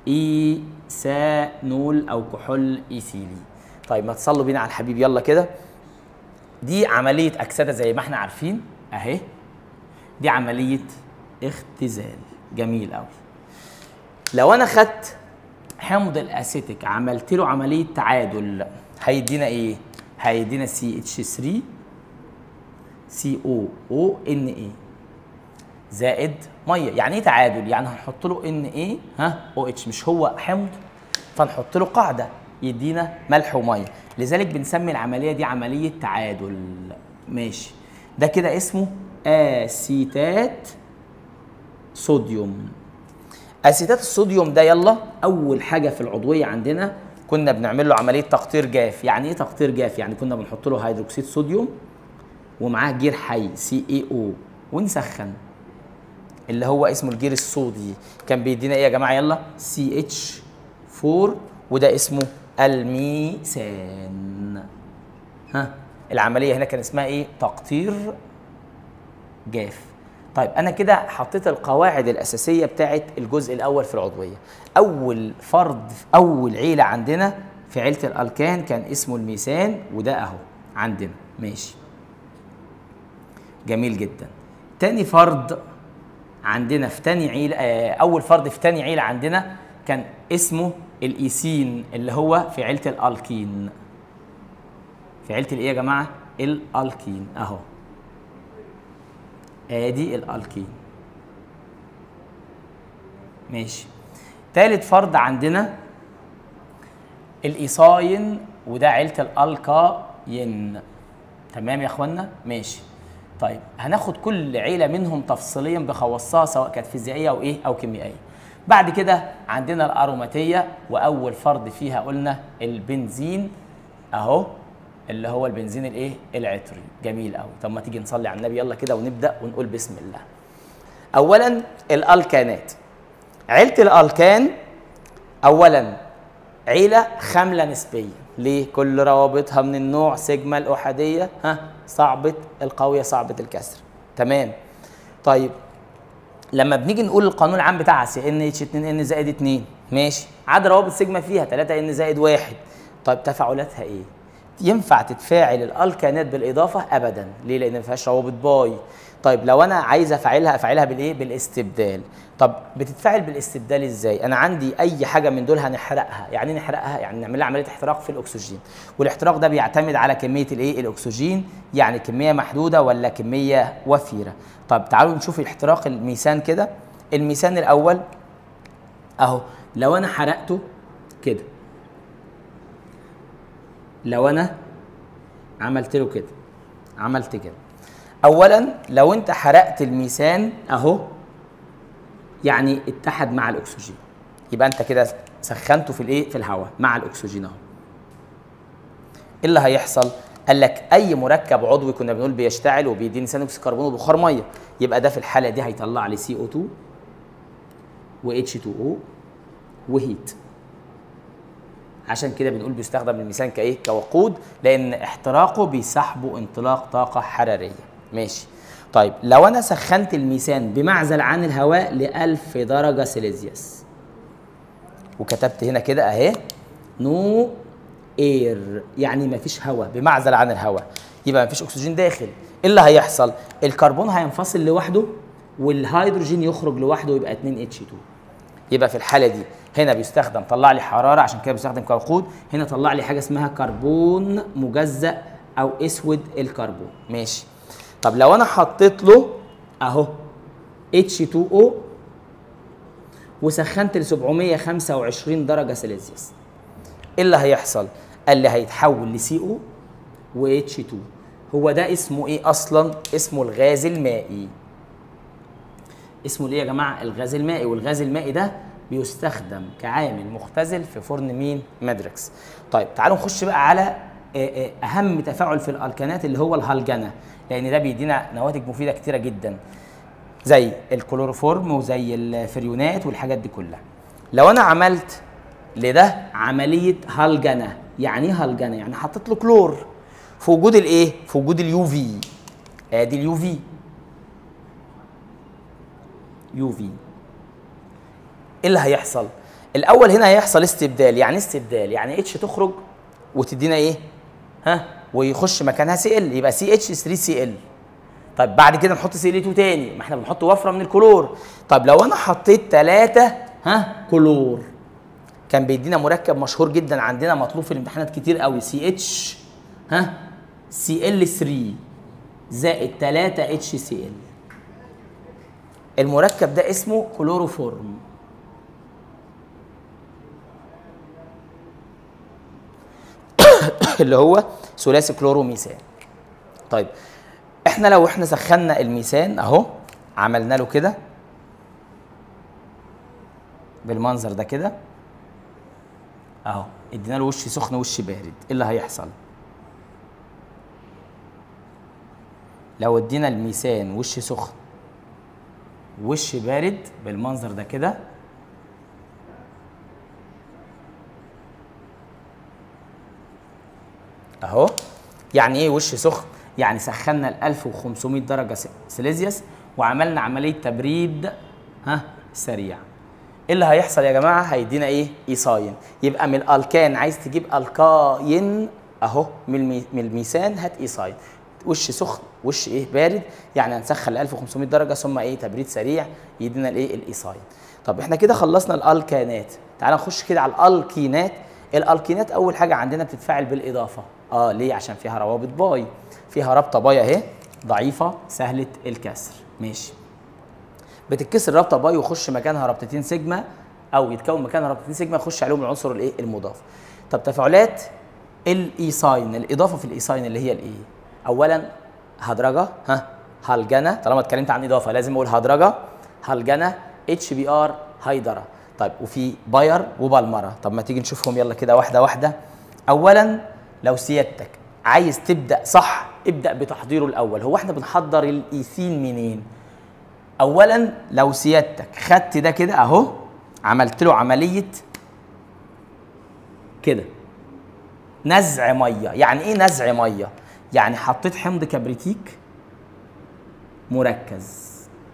ايثانول او كحول ايثيلي طيب ما تصلوا بينا على الحبيب يلا كده دي عمليه اكسده زي ما احنا عارفين اهي دي عمليه اختزال جميل قوي لو انا خدت حمض الاسيتيك عملت له عمليه تعادل هيدينا ايه هيدينا سي اتش 3 سي او او ان اي زائد ميه يعني ايه تعادل يعني هنحط له ان ايه ها او اتش مش هو حمض فنحط له قاعده يدينا ملح وميه لذلك بنسمي العمليه دي عمليه تعادل ماشي ده كده اسمه اسيتات صوديوم اسيتات الصوديوم ده يلا اول حاجه في العضويه عندنا كنا بنعمل له عمليه تقطير جاف يعني ايه تقطير جاف يعني كنا بنحط له هيدروكسيد صوديوم ومعاه جير حي سي اي او ونسخن اللي هو اسمه الجير الصودي كان بيدينا ايه يا جماعه يلا سي اتش 4 وده اسمه الميثان ها العمليه هنا كان اسمها ايه تقطير جاف طيب انا كده حطيت القواعد الاساسيه بتاعه الجزء الاول في العضويه اول فرد اول عيله عندنا في عيله الالكان كان اسمه الميثان وده اهو عندنا ماشي جميل جدا تاني فرد عندنا في تاني عيلة آه، أول فرد في تاني عيلة عندنا كان اسمه الإيسين اللي هو في عيلة الألكين في عيلة الإيه يا جماعة؟ الألكين أهو آدي الألكين ماشي تالت فرد عندنا الإيصاين وده عيلة الألكاين تمام يا اخوانا ماشي طيب هناخد كل عيله منهم تفصيليا بخواصها سواء كانت فيزيائيه او ايه او كيميائيه بعد كده عندنا الاروماتيه واول فرد فيها قلنا البنزين اهو اللي هو البنزين الايه العطري جميل قوي طب ما تيجي نصلي على النبي يلا كده ونبدا ونقول بسم الله اولا الالكانات عيله الالكان اولا عيله خامله نسبيا ليه كل روابطها من النوع سيجما الاحاديه ها صعبه القويه صعبه الكسر تمام طيب لما بنيجي نقول القانون العام بتاعها سي ان اتش 2 ان زائد 2 ماشي عدد روابط سيجما فيها 3 ان زائد 1 طيب تفاعلاتها ايه ينفع تتفاعل الالكانات بالاضافه ابدا ليه لان ما فيهاش روابط باي طيب لو انا عايز افعلها افعلها بالايه بالاستبدال طب بتتفاعل بالاستبدال ازاي انا عندي اي حاجه من دول هنحرقها يعني إيه نحرقها يعني نعمل لها عمليه احتراق في الاكسجين والاحتراق ده بيعتمد على كميه الايه الاكسجين يعني كميه محدوده ولا كميه وفيره طب تعالوا نشوف الاحتراق الميثان كده الميثان الاول اهو لو انا حرقته كده لو انا عملت له كده عملت كده اولا لو انت حرقت الميثان اهو يعني اتحد مع الاكسجين يبقى انت كده سخنته في الايه في الهواء مع الاكسجين اهو ايه اللي هيحصل قال لك اي مركب عضوي كنا بنقول بيشتعل وبيديني ثاني اكسيد الكربون وبخار ميه يبقى ده في الحاله دي هيطلع لي سي او 2 و اتش 2 او وهيت عشان كده بنقول بيستخدم الميثان كايه كوقود لان احتراقه بيسحبه انطلاق طاقه حراريه ماشي طيب لو انا سخنت الميثان بمعزل عن الهواء ل 1000 درجه سيليزيوس وكتبت هنا كده اهي نو اير يعني مفيش هواء بمعزل عن الهواء يبقى مفيش اكسجين داخل ايه اللي هيحصل الكربون هينفصل لوحده والهيدروجين يخرج لوحده ويبقى 2 اتش 2 يبقى في الحاله دي هنا بيستخدم طلع لي حراره عشان كده بيستخدم كوقود هنا طلع لي حاجه اسمها كربون مجزأ او اسود الكربون ماشي طب لو انا حطيت له اهو H2O وسخنت ل 725 درجه سيليزيوس ايه اللي هيحصل قال لي هيتحول لسي او و H2 هو ده اسمه ايه اصلا اسمه الغاز المائي اسمه ايه يا جماعه الغاز المائي والغاز المائي ده بيستخدم كعامل مختزل في فرن مين مادريكس طيب تعالوا نخش بقى على آه، آه، اهم تفاعل في الالكانات اللي هو الهالجنه لان ده بيدينا نواتج مفيده كتيره جدا زي الكلوروفورم وزي الفريونات والحاجات دي كلها لو انا عملت لده عمليه هالجنه يعني ايه هالجنه يعني حطيت له كلور في وجود الايه في وجود اليو في ادي اليو في يو في ايه اللي هيحصل الاول هنا هيحصل استبدال يعني إيه استبدال يعني اتش تخرج وتدينا ايه ها ويخش مكانها سي ال يبقى سي اتش 3 سي ال طيب بعد كده نحط سي ال 2 تاني ما احنا بنحط وفره من الكلور طب لو انا حطيت ثلاثة ها كلور كان بيدينا مركب مشهور جدا عندنا مطلوب في الامتحانات كتير قوي سي اتش ها سي ال 3 زائد 3 اتش سي ال المركب ده اسمه كلوروفورم اللي هو ثلاثي كلوروميثان طيب احنا لو احنا سخنا الميثان اهو عملنا له كده بالمنظر ده كده اهو ادينا له وش سخن وش بارد ايه اللي هيحصل لو ادينا الميثان وش سخن وش بارد بالمنظر ده كده اهو يعني ايه وش سخن يعني سخنا ال 1500 درجه س- سيليزيوس وعملنا عمليه تبريد ها سريع ايه اللي هيحصل يا جماعه هيدينا ايه ايصاين يبقى من الالكان عايز تجيب الكاين اهو من المي... من الميثان هات ايصاين وش سخن وش ايه بارد يعني هنسخن ل 1500 درجه ثم ايه تبريد سريع يدينا الايه الايصاين طب احنا كده خلصنا الالكانات تعال نخش كده على الالكينات الالكينات اول حاجه عندنا بتتفاعل بالاضافه اه ليه عشان فيها روابط باي فيها رابطه باي اهي ضعيفه سهله الكسر ماشي بتتكسر رابطه باي ويخش مكانها رابطتين سيجما او يتكون مكانها رابطتين سيجما يخش عليهم العنصر الايه المضاف طب تفاعلات الايساين الاضافه في الايساين اللي هي الايه اولا هدرجه ها هلجنه طالما اتكلمت عن اضافه لازم اقول هدرجه هلجنه اتش بي ار هيدره طيب وفي باير وبالمره طب ما تيجي نشوفهم يلا كده واحده واحده اولا لو سيادتك عايز تبدا صح ابدا بتحضيره الاول هو احنا بنحضر الايثين منين اولا لو سيادتك خدت ده كده اهو عملت له عمليه كده نزع ميه يعني ايه نزع ميه يعني حطيت حمض كبريتيك مركز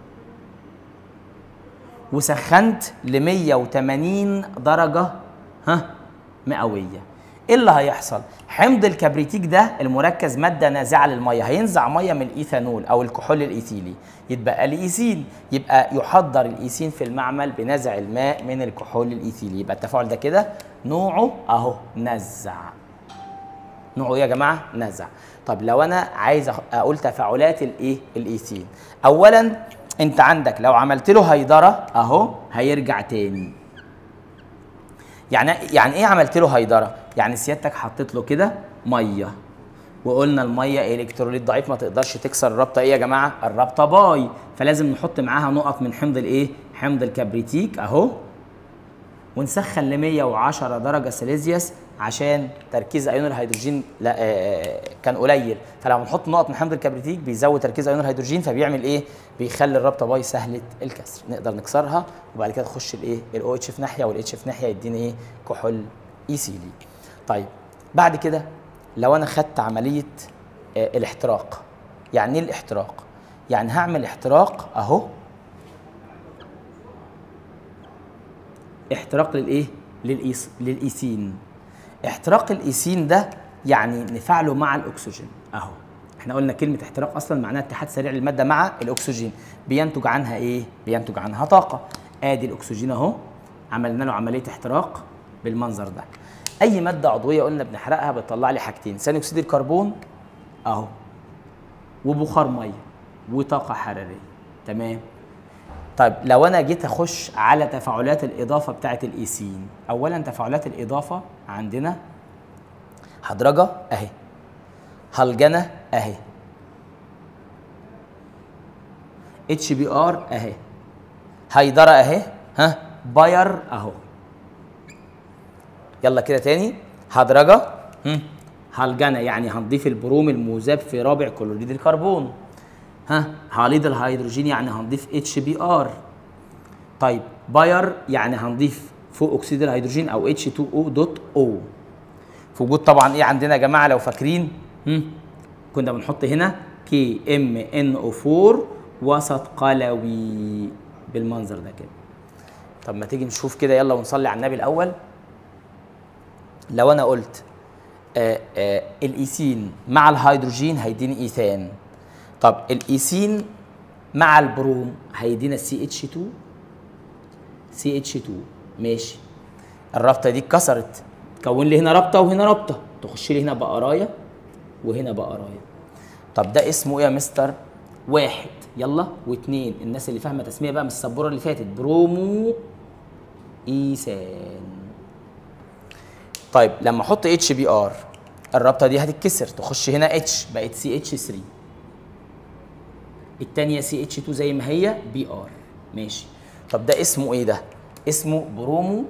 وسخنت ل 180 درجه ها مئويه ايه اللي هيحصل حمض الكبريتيك ده المركز ماده نازعه للميه هينزع ميه من الايثانول او الكحول الايثيلي يتبقى لي ايثين يبقى يحضر الايثين في المعمل بنزع الماء من الكحول الايثيلي يبقى التفاعل ده كده نوعه اهو نزع نوعه ايه يا جماعه نزع طب لو انا عايز أخ- اقول تفاعلات الايه الايثين اولا انت عندك لو عملت له هيدره اهو هيرجع تاني يعني يعني ايه عملت له هيدره يعني سيادتك حطيت له كده ميه وقلنا الميه الكتروليت ضعيف ما تقدرش تكسر الرابطه ايه يا جماعه الرابطه باي فلازم نحط معاها نقط من حمض الايه حمض الكبريتيك اهو ونسخن ل 110 درجه سيليزيوس عشان تركيز ايون الهيدروجين لا آه كان قليل فلما نحط نقط من حمض الكبريتيك بيزود تركيز ايون الهيدروجين فبيعمل ايه بيخلي الرابطه باي سهله الكسر نقدر نكسرها وبعد كده تخش الايه الاو اتش في ناحيه والاتش في ناحيه يديني ايه كحول ايثيلي طيب بعد كده لو انا خدت عمليه آه الاحتراق يعني ايه الاحتراق يعني هعمل احتراق اهو احتراق للايه للإيس للايثين احتراق الايثين ده يعني نفعله مع الاكسجين اهو احنا قلنا كلمه احتراق اصلا معناها اتحاد سريع للماده مع الاكسجين بينتج عنها ايه بينتج عنها طاقه ادي الاكسجين اهو عملنا له عمليه احتراق بالمنظر ده اي ماده عضويه قلنا بنحرقها بتطلع لي حاجتين ثاني اكسيد الكربون اهو وبخار ميه وطاقه حراريه تمام طيب لو انا جيت اخش على تفاعلات الاضافه بتاعه الايثين اولا تفاعلات الاضافه عندنا هدرجه اهي هلجنه اهي اتش بي ار اهي هيدره اهي ها باير اهو يلا كده تاني هدرجه هم، هلجنه يعني هنضيف البروم المذاب في رابع كلوريد الكربون ها هاليد الهيدروجين يعني هنضيف اتش بي ار طيب باير يعني هنضيف فوق اكسيد الهيدروجين او اتش 2 او دوت او في وجود طبعا ايه عندنا يا جماعه لو فاكرين هم؟ كنا بنحط هنا كي ام ان او 4 وسط قلوي بالمنظر ده كده طب ما تيجي نشوف كده يلا ونصلي على النبي الاول لو انا قلت آه آه الايثين مع الهيدروجين هيديني ايثان طب الايثين مع البروم هيدينا سي اتش 2 سي اتش 2 ماشي الرابطه دي اتكسرت كون لي هنا رابطه وهنا رابطه تخش لي هنا بقرايه وهنا بقرايه طب ده اسمه ايه يا مستر واحد يلا واثنين الناس اللي فاهمه تسميه بقى من السبوره اللي فاتت برومو ايثان طيب لما احط اتش بي ار الرابطه دي هتتكسر تخش هنا اتش بقت سي اتش 3 التانية سي اتش 2 زي ما هي بي ار ماشي طب ده اسمه ايه ده اسمه برومو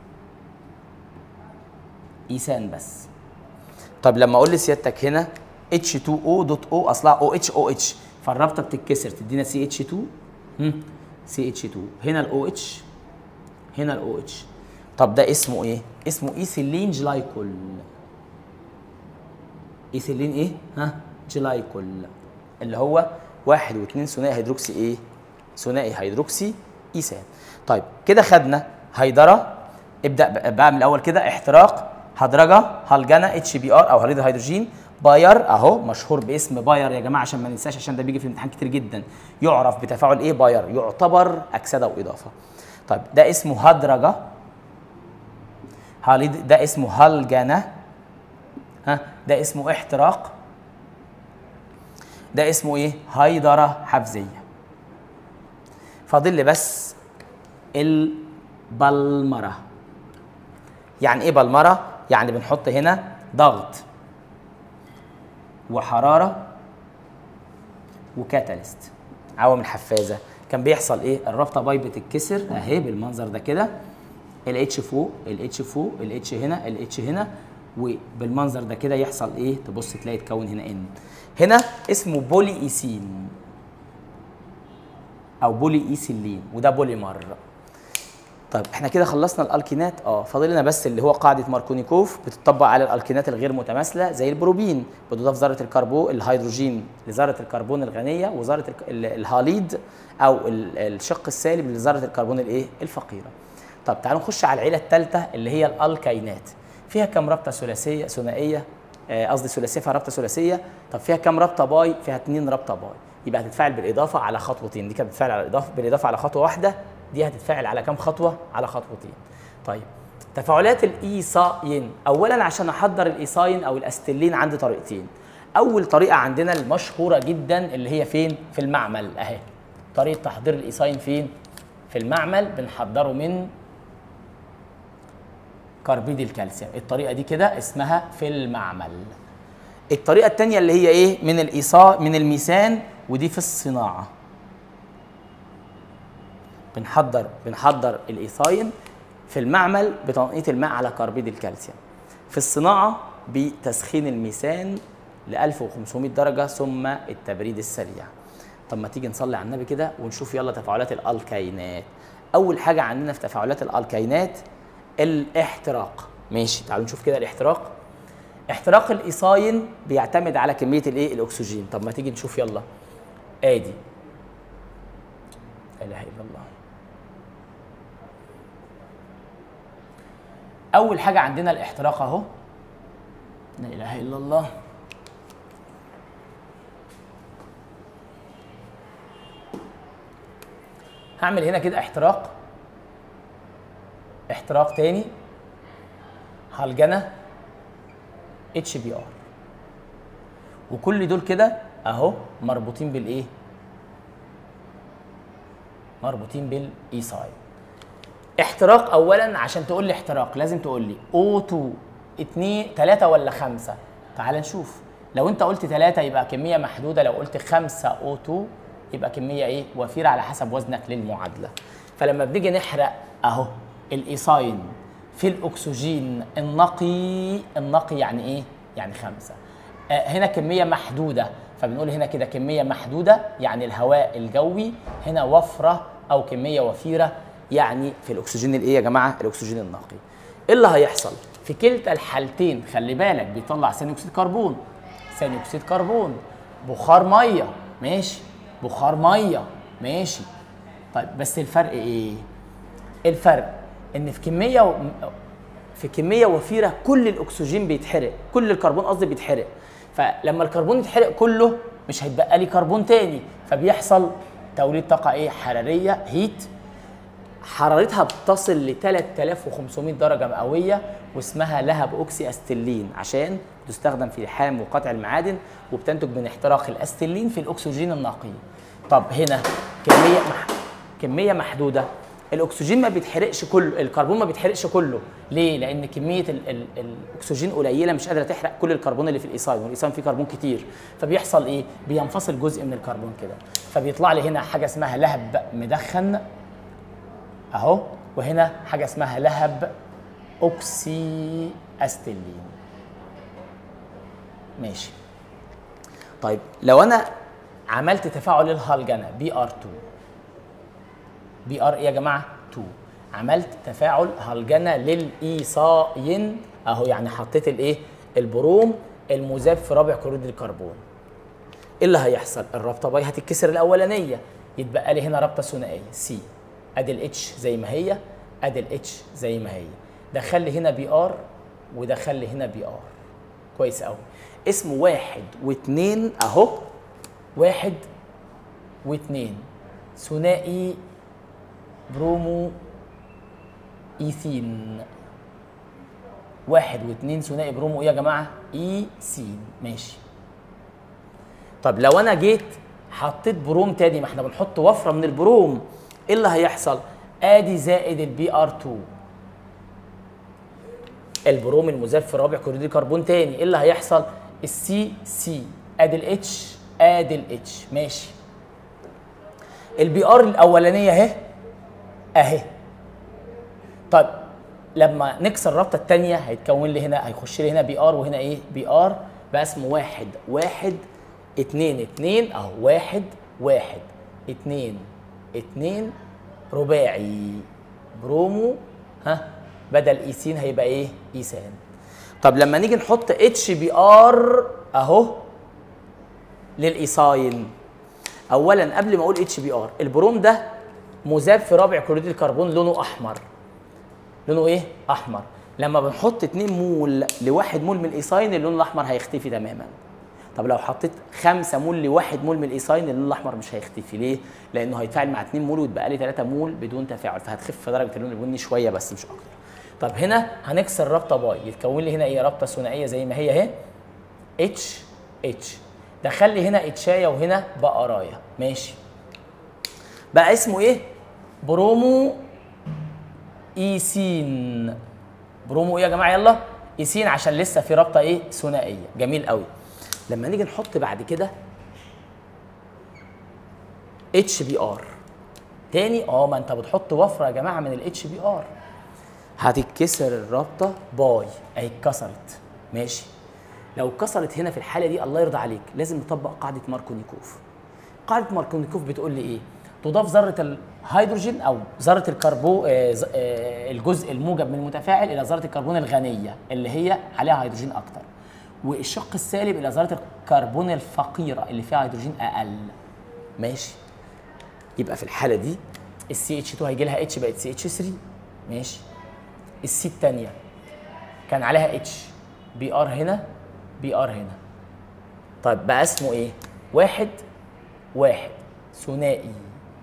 ايثان بس طب لما اقول لسيادتك هنا اتش 2 او دوت او اصلها او اتش او اتش فالرابطه بتتكسر تدينا سي اتش 2 سي اتش 2 هنا الاو اتش هنا الاو اتش طب ده اسمه ايه اسمه ايثيلين جلايكول ايثيلين ايه ها جلايكول اللي هو واحد واثنين ثنائي هيدروكسي ايه ثنائي هيدروكسي ايثان طيب كده خدنا هيدره ابدا بقى من الاول كده احتراق هدرجه هلجنه اتش بي ار او هريد الهيدروجين باير اهو مشهور باسم باير يا جماعه عشان ما ننساش عشان ده بيجي في الامتحان كتير جدا يعرف بتفاعل ايه باير يعتبر اكسده واضافه طيب ده اسمه هدرجه هاليد ده اسمه هلجنه ها ده اسمه احتراق ده اسمه ايه هيدره حفزيه فاضل لي بس البلمره يعني ايه بلمره يعني بنحط هنا ضغط وحراره وكاتاليست عوامل حفازه كان بيحصل ايه الرابطه باي بتتكسر اهي بالمنظر ده كده الاتش فوق الاتش فوق الاتش هنا الاتش هنا وبالمنظر ده كده يحصل ايه تبص تلاقي اتكون هنا ان هنا اسمه بولي ايثين او بولي ايثيلين وده بوليمر طيب احنا كده خلصنا الالكينات اه فاضل لنا بس اللي هو قاعده ماركونيكوف بتطبق على الالكينات الغير متماثله زي البروبين بتضاف ذره الكربون الهيدروجين لذره الكربون الغنيه وذره الك- ال- الهاليد او ال- الشق السالب لذره الكربون الايه الفقيره طب تعالوا نخش على العيله الثالثه اللي هي الالكينات فيها كم رابطه ثلاثيه ثنائيه آه، قصدي ثلاثيه فيها رابطه ثلاثيه طب فيها كم رابطه باي فيها اثنين رابطه باي يبقى هتتفاعل بالاضافه على خطوتين دي كانت بتتفاعل على الاضافه بالاضافه على خطوه واحده دي هتتفاعل على كم خطوه على خطوتين طيب تفاعلات الايصاين اولا عشان احضر الايصاين او الاستلين عندي طريقتين اول طريقه عندنا المشهوره جدا اللي هي فين في المعمل اهي طريقه تحضير الايصاين فين في المعمل بنحضره من كربيد الكالسيوم الطريقه دي كده اسمها في المعمل الطريقه الثانيه اللي هي ايه من الايصاء من الميثان ودي في الصناعه بنحضر بنحضر الايثاين في المعمل بتنقيط الماء على كربيد الكالسيوم في الصناعه بتسخين الميثان ل 1500 درجه ثم التبريد السريع طب ما تيجي نصلي على النبي كده ونشوف يلا تفاعلات الالكينات اول حاجه عندنا في تفاعلات الالكينات الاحتراق ماشي تعالوا نشوف كده الاحتراق احتراق الايصاين بيعتمد على كميه الايه الاكسجين طب ما تيجي نشوف يلا ادي لا اله الا الله اول حاجه عندنا الاحتراق اهو لا اله الا الله هعمل هنا كده احتراق احتراق تاني هلجنه اتش بي ار وكل دول كده اهو مربوطين بالايه مربوطين بالايساي احتراق اولا عشان تقول لي احتراق لازم تقول لي O2 2 3 ولا 5 تعال نشوف لو انت قلت 3 يبقى كميه محدوده لو قلت 5 O2 يبقى كميه ايه وفيره على حسب وزنك للمعادله فلما بنيجي نحرق اهو الايساين في الاكسجين النقي النقي يعني ايه يعني خمسة آه هنا كميه محدوده فبنقول هنا كده كميه محدوده يعني الهواء الجوي هنا وفره او كميه وفيره يعني في الاكسجين الايه يا جماعه الاكسجين النقي ايه اللي هيحصل في كلتا الحالتين خلي بالك بيطلع ثاني اكسيد كربون ثاني اكسيد كربون بخار ميه ماشي بخار ميه ماشي طيب بس الفرق ايه الفرق ان في كميه و... في كميه وفيره كل الاكسجين بيتحرق كل الكربون قصدي بيتحرق فلما الكربون يتحرق كله مش هيتبقى لي كربون تاني فبيحصل توليد طاقه ايه حراريه هيت حرارتها بتصل ل 3500 درجه مئويه واسمها لهب اوكسي استلين عشان تستخدم في لحام وقطع المعادن وبتنتج من احتراق الاستلين في الاكسجين النقي طب هنا كميه مح... كميه محدوده الاكسجين ما بيتحرقش كله الكربون ما بيتحرقش كله ليه لان كميه ال ال الاكسجين قليله مش قادره تحرق كل الكربون اللي في الايصاين والايصاين فيه كربون كتير فبيحصل ايه بينفصل جزء من الكربون كده فبيطلع لي هنا حاجه اسمها لهب مدخن اهو وهنا حاجه اسمها لهب اوكسي استلين ماشي طيب لو انا عملت تفاعل الهالجنه بي ار 2 بي ار ايه يا جماعه 2 عملت تفاعل هالجنه للايصاين اهو يعني حطيت الايه البروم المذاب في رابع كلوريد الكربون ايه اللي هيحصل الرابطه باي هتتكسر الاولانيه يتبقى لي هنا رابطه ثنائيه سي ادي الاتش زي ما هي ادي الاتش زي ما هي دخل لي هنا بي ار ودخل لي هنا بي ار كويس قوي اسمه واحد واثنين اهو واحد واثنين ثنائي برومو ايثين واحد واثنين ثنائي برومو ايه يا جماعه ايثين ماشي طب لو انا جيت حطيت بروم تاني ما احنا بنحط وفره من البروم ايه اللي هيحصل ادي زائد البي ار 2 البروم المذاب في رابع كلوريد الكربون تاني ايه اللي هيحصل السي سي ادي الاتش ادي الاتش ماشي البي ار الاولانيه اهي اهي طيب لما نكسر الرابطه الثانيه هيتكون لي هنا هيخش لي هنا بي ار وهنا ايه بي ار بقى اسمه واحد واحد اتنين اتنين اهو واحد واحد اتنين اتنين رباعي برومو ها بدل ايثين هيبقى ايه ايثان طب لما نيجي نحط اتش بي ار اهو للايثاين اولا قبل ما اقول اتش بي ار البروم ده مذاب في رابع كلوريد الكربون لونه احمر لونه ايه احمر لما بنحط 2 مول لواحد مول من الايثاين اللون الاحمر هيختفي تماما طب لو حطيت 5 مول لواحد مول من الايثاين اللون الاحمر مش هيختفي ليه لانه هيتفاعل مع 2 مول ويتبقى لي 3 مول بدون تفاعل فهتخف درجه اللون البني شويه بس مش اكتر طب هنا هنكسر رابطه باي يتكون لي هنا ايه رابطه ثنائيه زي ما هي اهي اتش اتش دخل لي هنا اتشايه وهنا بقرايه ماشي بقى اسمه ايه برومو ايسين برومو ايه يا جماعه يلا ايسين عشان لسه في رابطه ايه ثنائيه جميل قوي لما نيجي نحط بعد كده اتش بي ار تاني اه ما انت بتحط وفره يا جماعه من الاتش بي ار هتتكسر الرابطه باي اهي اتكسرت ماشي لو اتكسرت هنا في الحاله دي الله يرضى عليك لازم نطبق قاعده ماركونيكوف قاعده ماركونيكوف بتقول لي ايه تضاف ذره الهيدروجين او ذره الكربو آه، ز- آه، الجزء الموجب من المتفاعل الى ذره الكربون الغنيه اللي هي عليها هيدروجين اكتر والشق السالب الى ذره الكربون الفقيره اللي فيها هيدروجين اقل ماشي يبقى في الحاله دي السي اتش 2 هيجي لها اتش بقت سي اتش 3 ماشي السي الثانيه كان عليها اتش بي ار هنا بي ار هنا طيب بقى اسمه ايه واحد واحد ثنائي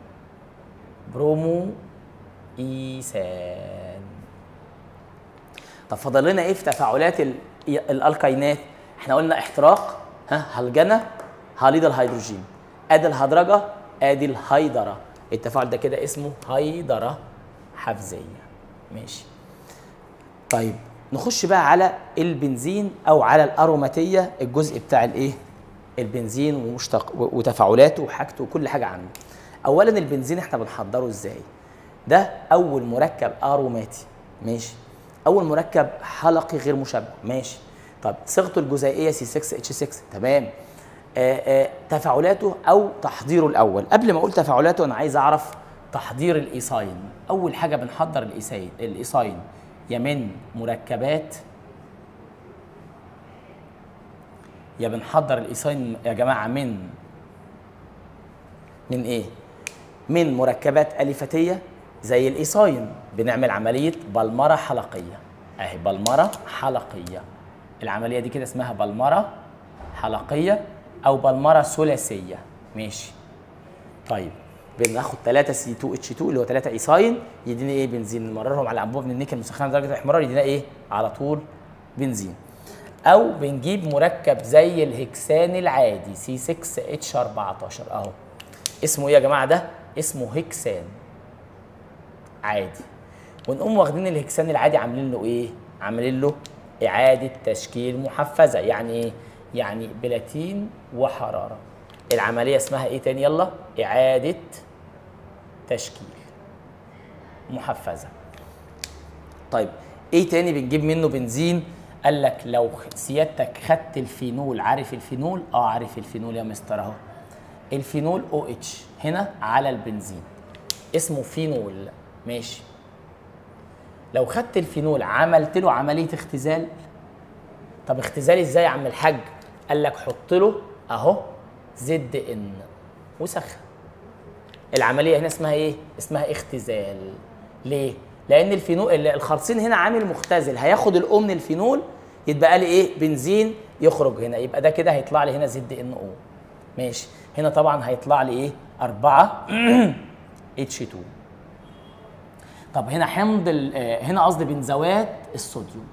برومو ايثان طب فاضل لنا ايه في تفاعلات ال- الالكاينات احنا قلنا احتراق ها هلجنه هاليد الهيدروجين ادي الهدرجه ادي الهيدره التفاعل ده كده اسمه هيدره حفزيه ماشي طيب نخش بقى على البنزين او على الاروماتيه الجزء بتاع الايه البنزين ومشتق وتفاعلاته وحاجته وكل حاجه عنه اولا البنزين احنا بنحضره ازاي ده اول مركب اروماتي ماشي اول مركب حلقي غير مشبع ماشي طب صيغته الجزيئيه سي 6 اتش 6 تمام آآ آآ تفاعلاته او تحضيره الاول قبل ما اقول تفاعلاته انا عايز اعرف تحضير الايثاين اول حاجه بنحضر الايثاين الايثاين يا من مركبات يا بنحضر الايثاين يا جماعه من من ايه من مركبات الفتيه زي الايثاين بنعمل عمليه بلمره حلقيه اهي بلمره حلقيه العمليه دي كده اسمها بلمره حلقيه او بلمره ثلاثيه ماشي طيب بناخد 3 سي 2 اتش 2 اللي هو 3 ايثاين يدينا ايه بنزين نمررهم على انبوبه من النيكل مسخنه درجه الاحمرار يدينا ايه على طول بنزين او بنجيب مركب زي الهكسان العادي سي 6 اتش 14 اهو اسمه ايه يا جماعه ده اسمه هكسان عادي ونقوم واخدين الهكسان العادي عاملين له ايه عاملين له اعاده تشكيل محفزه يعني ايه يعني بلاتين وحراره العمليه اسمها ايه تاني يلا اعاده تشكيل محفزه طيب ايه تاني بنجيب منه بنزين قال لك لو سيادتك خدت الفينول عارف الفينول اه عارف الفينول يا مستر اهو الفينول او اتش هنا على البنزين اسمه فينول ماشي لو خدت الفينول عملت له عمليه اختزال طب اختزال ازاي يا عم الحاج قال لك حط له اهو زد ان وسخن العمليه هنا اسمها ايه اسمها اختزال ليه لان الفينول ال- الخرسين هنا عامل مختزل هياخد الأو من الفينول يتبقى لي ايه بنزين يخرج هنا يبقى ده كده هيطلع لي هنا زد ان او ماشي هنا طبعا هيطلع لي ايه 4 اتش 2 طب هنا حمض ال- آه، هنا قصدي بنزوات الصوديوم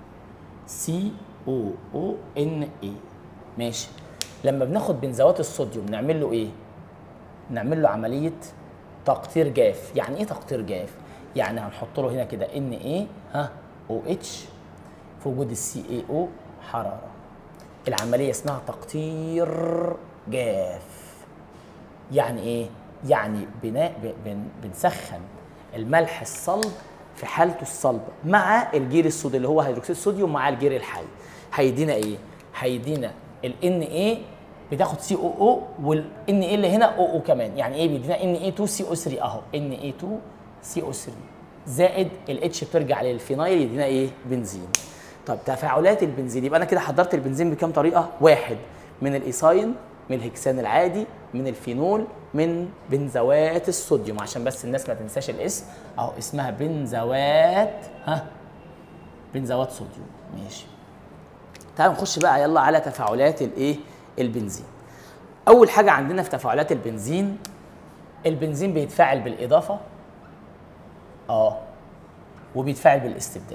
سي او او ان اي ماشي لما بناخد بنزوات الصوديوم نعمل له ايه نعمل له عمليه تقطير جاف يعني ايه تقطير جاف يعني هنحط له هنا كده ان ايه ها او اتش في وجود السي اي او حراره العمليه اسمها تقطير جاف يعني ايه يعني بناء ب- بن بنسخن الملح الصلب في حالته الصلب مع الجير الصودي اللي هو هيدروكسيد الصوديوم مع الجير الحي هيدينا ايه هيدينا ال ان ايه بتاخد سي او او والان ايه اللي هنا او او كمان يعني ايه بيدينا ان ايه 2 سي او 3 اهو ان ايه 2 سي او 3 زائد الاتش بترجع للفينايل يدينا ايه بنزين طب تفاعلات البنزين يبقى انا كده حضرت البنزين بكام طريقه واحد من الايثاين من الهكسان العادي من الفينول من بنزوات الصوديوم عشان بس الناس ما تنساش الاسم اهو اسمها بنزوات ها بنزوات صوديوم ماشي تعالوا نخش بقى يلا على تفاعلات الايه البنزين اول حاجه عندنا في تفاعلات البنزين البنزين بيتفاعل بالاضافه اه وبيتفاعل بالاستبدال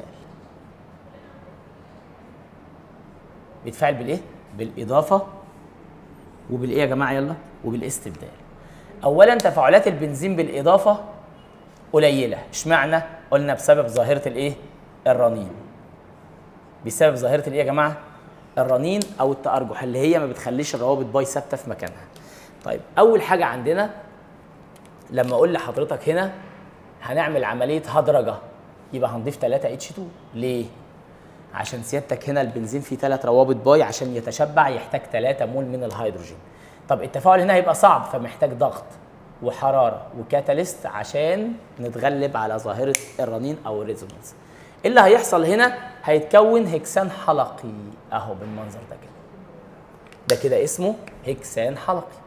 بيتفاعل بالايه بالاضافه وبالايه يا جماعه يلا وبالاستبدال اولا تفاعلات البنزين بالاضافه قليله اشمعنى قلنا بسبب ظاهره الايه الرنين بسبب ظاهره الايه يا جماعه الرنين او التارجح اللي هي ما بتخليش الروابط باي ثابته في مكانها طيب اول حاجه عندنا لما اقول لحضرتك هنا هنعمل عمليه هدرجه يبقى هنضيف 3 اتش 2 ليه عشان سيادتك هنا البنزين فيه ثلاث روابط باي عشان يتشبع يحتاج 3 مول من الهيدروجين طب التفاعل هنا هيبقى صعب فمحتاج ضغط وحراره وكاتاليست عشان نتغلب على ظاهره الرنين او الريزونانس اللي هيحصل هنا هيتكون هكسان حلقي اهو بالمنظر ده كده ده كده اسمه هكسان حلقي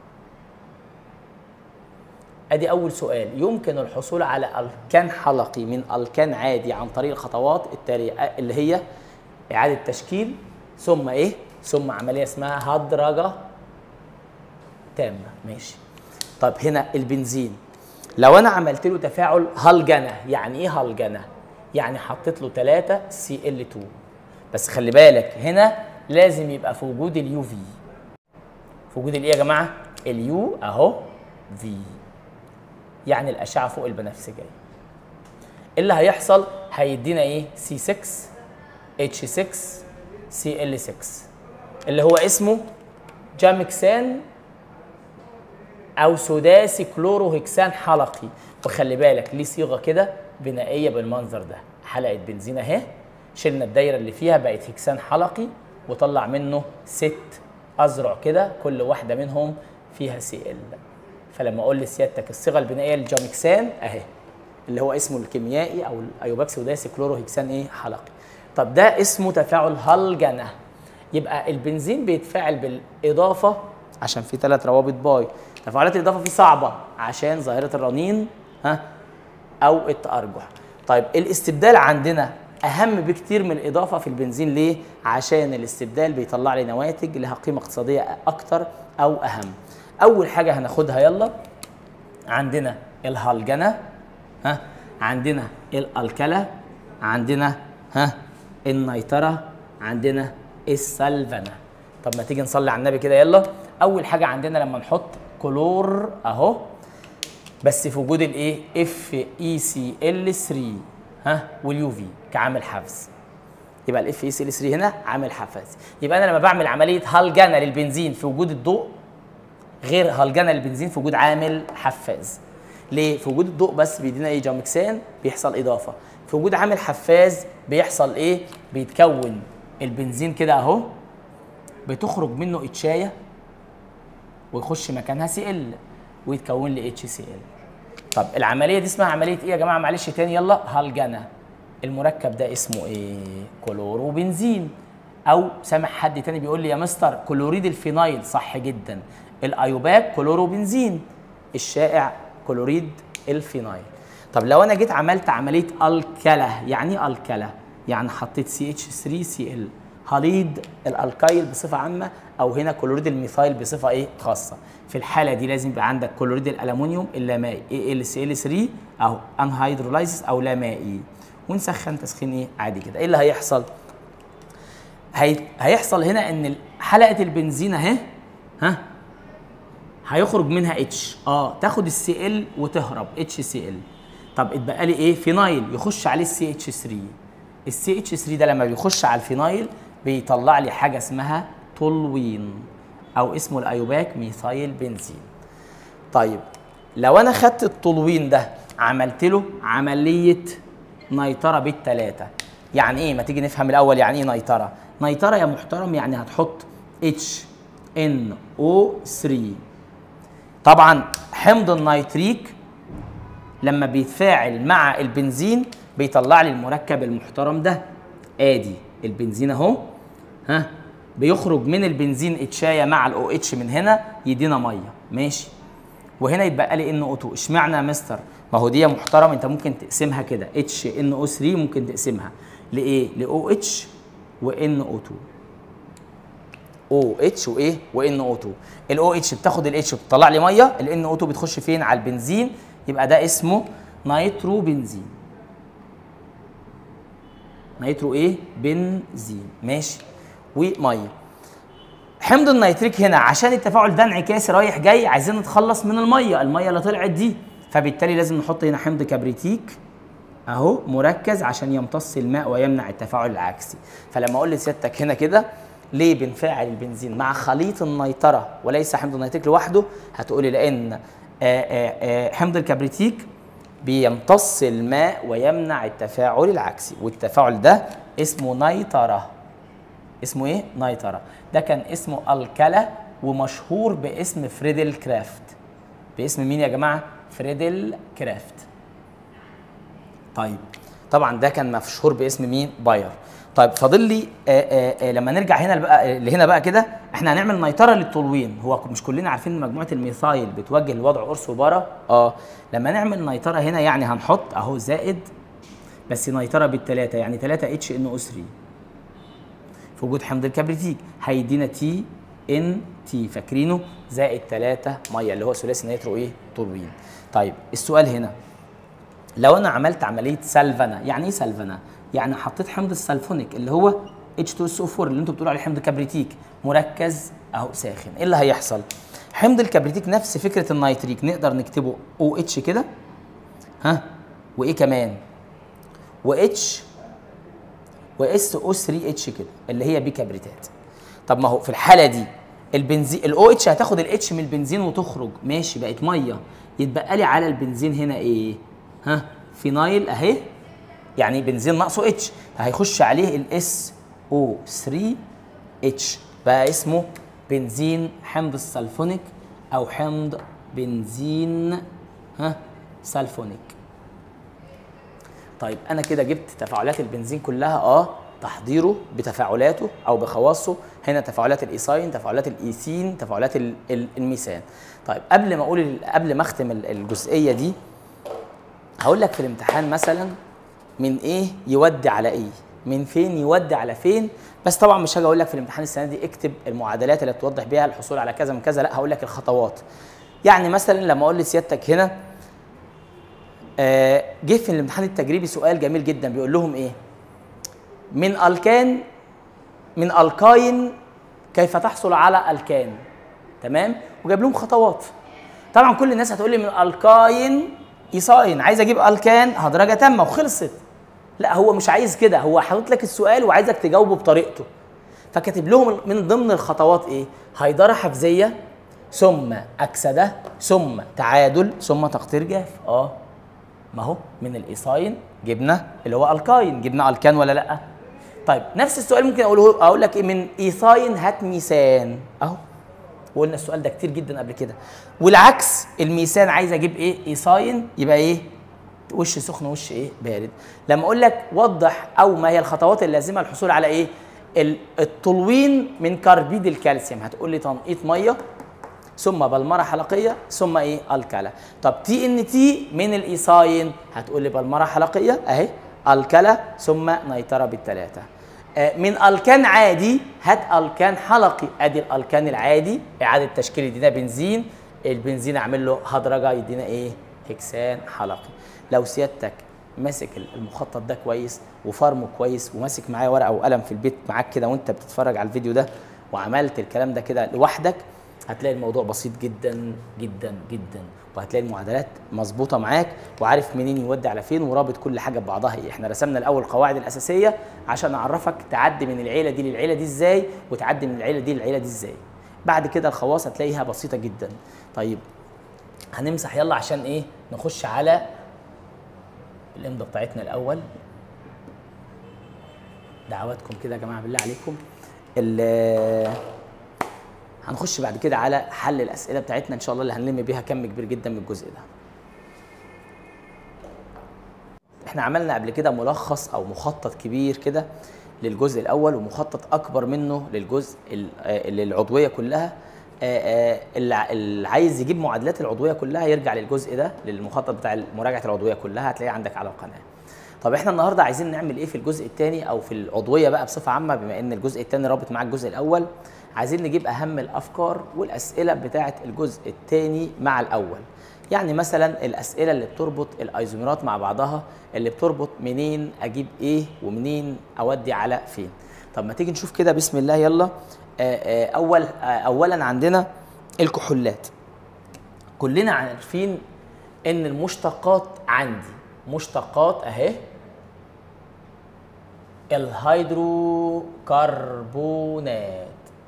ادي اول سؤال يمكن الحصول على الكان حلقي من الكان عادي عن طريق الخطوات التاليه اللي هي اعاده تشكيل ثم ايه ثم عمليه اسمها هدرجه تامه ماشي طب هنا البنزين لو انا عملت له تفاعل هلجنه يعني ايه هلجنه يعني حطيت له 3 سي ال 2 بس خلي بالك هنا لازم يبقى في وجود اليو في في وجود الايه يا جماعه اليو اهو في يعني الاشعه فوق البنفسجيه اللي هيحصل هيدينا ايه سي 6 اتش 6 سي ال 6 اللي هو اسمه جامكسان او سداسي كلوروهكسان حلقي وخلي بالك ليه صيغه كده بنائيه بالمنظر ده حلقه بنزين اهي شلنا الدايره اللي فيها بقت هكسان حلقي وطلع منه ست اذرع كده كل واحده منهم فيها سي ال فلما اقول لسيادتك الصيغه البنائيه للجامكسان اهي اللي هو اسمه الكيميائي او الايوباك سوداسي كلوروهكسان ايه حلقي طب ده اسمه تفاعل هلجنه يبقى البنزين بيتفاعل بالاضافه عشان في ثلاث روابط باي تفاعلات الاضافه فيه صعبه عشان ظاهره الرنين ها او التارجح طيب الاستبدال عندنا اهم بكتير من الاضافه في البنزين ليه عشان الاستبدال بيطلع لي نواتج لها قيمه اقتصاديه اكتر او اهم اول حاجه هناخدها يلا عندنا الهلجنه ها عندنا الالكله عندنا ها النيتره عندنا السلفنه طب ما تيجي نصلي على النبي كده يلا اول حاجه عندنا لما نحط كلور اهو بس في وجود الايه اف اي سي ال 3 ها واليو في كعامل حفز يبقى الاف اي سي ال 3 هنا عامل حفاز يبقى انا لما بعمل عمليه هلجنه للبنزين في وجود الضوء غير هلجنه للبنزين في وجود عامل حفاز ليه في وجود الضوء بس بيدينا ايه جامكسان بيحصل اضافه في وجود عامل حفاز بيحصل ايه بيتكون البنزين كده اهو بتخرج منه اتشايه ويخش مكانها سي ال ويتكون لي اتش سي ال طب العمليه دي اسمها عمليه ايه يا جماعه معلش تاني يلا هلجنه المركب ده اسمه ايه كلورو بنزين او سامع حد تاني بيقول لي يا مستر كلوريد الفينايل صح جدا الايوباك كلورو بنزين الشائع كلوريد الفينايل طب لو انا جيت عملت عمليه الكله يعني ايه الكله يعني حطيت سي اتش 3 سي ال هاليد الالكايل بصفه عامه او هنا كلوريد الميثايل بصفه ايه خاصه في الحاله دي لازم يبقى عندك كلوريد الالومنيوم اللامائي اي ال سي ال 3 او انهيدرولايزس او لا مائي ونسخن تسخين ايه عادي كده ايه اللي هيحصل هي... هيحصل هنا ان حلقه البنزين اهي ها هيخرج منها اتش اه تاخد السي ال وتهرب اتش سي ال طب اتبقى لي ايه فينايل يخش عليه السي اتش 3 السي اتش 3 ده لما بيخش على الفينايل بيطلع لي حاجه اسمها تولوين او اسمه الايوباك ميثايل بنزين طيب لو انا خدت التولوين ده عملت له عمليه نيتره بالثلاثه يعني ايه ما تيجي نفهم الاول يعني ايه نيتره نيتره يا محترم يعني هتحط اتش ان او 3 طبعا حمض النيتريك لما بيتفاعل مع البنزين بيطلع لي المركب المحترم ده ادي البنزين اهو ها بيخرج من البنزين اتشايه مع الاو اتش من هنا يدينا ميه ماشي وهنا يتبقى لي ان او 2 اشمعنى يا مستر ما هو دي محترم انت ممكن تقسمها كده اتش ان او 3 ممكن تقسمها لايه لاو اتش وان او 2 او اتش وايه وان او 2 الاو اتش بتاخد الاتش بتطلع لي ميه الان او 2 بتخش فين على البنزين يبقى ده اسمه نيترو بنزين نيترو ايه بنزين ماشي وميه حمض النيتريك هنا عشان التفاعل ده انعكاسي رايح جاي عايزين نتخلص من الميه الميه اللي طلعت دي فبالتالي لازم نحط هنا حمض كبريتيك اهو مركز عشان يمتص الماء ويمنع التفاعل العكسي فلما اقول لسيادتك هنا كده ليه بنفعل البنزين مع خليط النيتره وليس حمض النيتريك لوحده هتقولي لان آه، آه، آه، حمض الكبريتيك بيمتص الماء ويمنع التفاعل العكسي والتفاعل ده اسمه نيتره اسمه ايه نيتره ده كان اسمه الكلا ومشهور باسم فريدل كرافت باسم مين يا جماعه فريدل كرافت طيب طبعا ده كان مشهور باسم مين باير طيب فاضل لي آآ آآ لما نرجع هنا بقى لهنا بقى كده احنا هنعمل نيتره للتولوين هو مش كلنا عارفين ان مجموعه الميثايل بتوجه لوضع قرص وبره اه لما نعمل نيتره هنا يعني هنحط اهو زائد بس نيتره بالثلاثه يعني 3 اتش ان او 3 في وجود حمض الكبريتيك هيدينا تي ان تي فاكرينه زائد 3 ميه اللي هو ثلاثي نيترو ايه تولوين طيب السؤال هنا لو انا عملت عمليه سلفنا يعني ايه سلفنا يعني حطيت حمض السلفونيك اللي هو H2SO4 اللي انتوا بتقولوا عليه حمض كبريتيك مركز اهو ساخن ايه اللي هيحصل حمض الكبريتيك نفس فكره النيتريك نقدر نكتبه OH كده ها وايه كمان واتش واس او 3 اتش كده اللي هي بيكبريتات طب ما هو في الحاله دي البنزين الاو اتش هتاخد الاتش من البنزين وتخرج ماشي بقت ميه يتبقى لي على البنزين هنا ايه ها فينايل اهي يعني بنزين ناقصه اتش هيخش عليه الاس او 3 اتش بقى اسمه بنزين حمض السلفونيك او حمض بنزين ها سلفونيك طيب انا كده جبت تفاعلات البنزين كلها اه تحضيره بتفاعلاته او بخواصه هنا تفاعلات الايثاين تفاعلات الايثين تفاعلات ال- ال- الميثان طيب قبل ما اقول ال- قبل ما اختم ال- الجزئيه دي هقول لك في الامتحان مثلا من ايه يودي على ايه من فين يودي على فين بس طبعا مش هاجي اقول لك في الامتحان السنه دي اكتب المعادلات اللي توضح بيها الحصول على كذا من كذا لا هقول لك الخطوات يعني مثلا لما اقول لسيادتك هنا آه، جه في الامتحان التجريبي سؤال جميل جدا بيقول لهم ايه من الكان من الكاين كيف تحصل على الكان تمام وجايب لهم خطوات طبعا كل الناس هتقول لي من الكاين ايصاين عايز اجيب الكان هدرجه تامه وخلصت لا هو مش عايز كده هو حاطط لك السؤال وعايزك تجاوبه بطريقته فكاتب لهم من ضمن الخطوات ايه هيدره حفظيه ثم اكسده ثم تعادل ثم تقطير جاف اه ما هو من الايصاين جبنا اللي هو الكاين جبنا الكان ولا لا طيب نفس السؤال ممكن اقوله اقول لك ايه من ايثاين هات ميثان اهو وقلنا السؤال ده كتير جدا قبل كده والعكس الميثان عايز اجيب ايه ايثاين يبقى ايه وش سخن وش ايه بارد لما اقول لك وضح او ما هي الخطوات اللازمه للحصول على ايه ال- التولوين من كربيد الكالسيوم هتقول لي تنقيط ميه ثم بلمره حلقيه ثم ايه الكلا طب تي ان تي من الايثاين هتقول لي بلمره حلقيه اهي الكلا ثم نيتره بالثلاثه آه، من الكان عادي هات الكان حلقي ادي الالكان العادي اعاده تشكيل يدينا بنزين البنزين اعمل له هدرجه يدينا ايه هكسان حلقي لو سيادتك ماسك المخطط ده كويس وفارمه كويس وماسك معايا ورقه وقلم في البيت معاك كده وانت بتتفرج على الفيديو ده وعملت الكلام ده كده لوحدك هتلاقي الموضوع بسيط جدا جدا جدا وهتلاقي المعادلات مظبوطه معاك وعارف منين يودي على فين ورابط كل حاجه ببعضها ايه احنا رسمنا الاول القواعد الاساسيه عشان اعرفك تعدي من العيله دي للعيله دي ازاي وتعدي من العيله دي للعيله دي ازاي بعد كده الخواص هتلاقيها بسيطه جدا طيب هنمسح يلا عشان ايه نخش على الامضه بتاعتنا الاول دعواتكم كده يا جماعه بالله عليكم ال- هنخش بعد كده على حل الاسئله بتاعتنا ان شاء الله اللي هنلم بيها كم كبير جدا من الجزء ده احنا عملنا قبل كده ملخص او مخطط كبير كده للجزء الاول ومخطط اكبر منه للجزء ال- آه، للعضويه كلها آه، آه، اللي اللي عايز يجيب معادلات العضويه كلها يرجع للجزء ده للمخطط بتاع مراجعه العضويه كلها هتلاقيه عندك على القناه طب احنا النهارده عايزين نعمل ايه في الجزء الثاني او في العضويه بقى بصفه عامه بما ان الجزء الثاني رابط مع الجزء الاول عايزين نجيب اهم الافكار والاسئله بتاعه الجزء الثاني مع الاول يعني مثلا الاسئله اللي بتربط الايزوميرات مع بعضها اللي بتربط منين اجيب ايه ومنين اودي على فين طب ما تيجي نشوف كده بسم الله يلا آه، آه، اول آه، اولا عندنا الكحولات كلنا عارفين ان المشتقات عندي مشتقات اهي الهيدروكربونات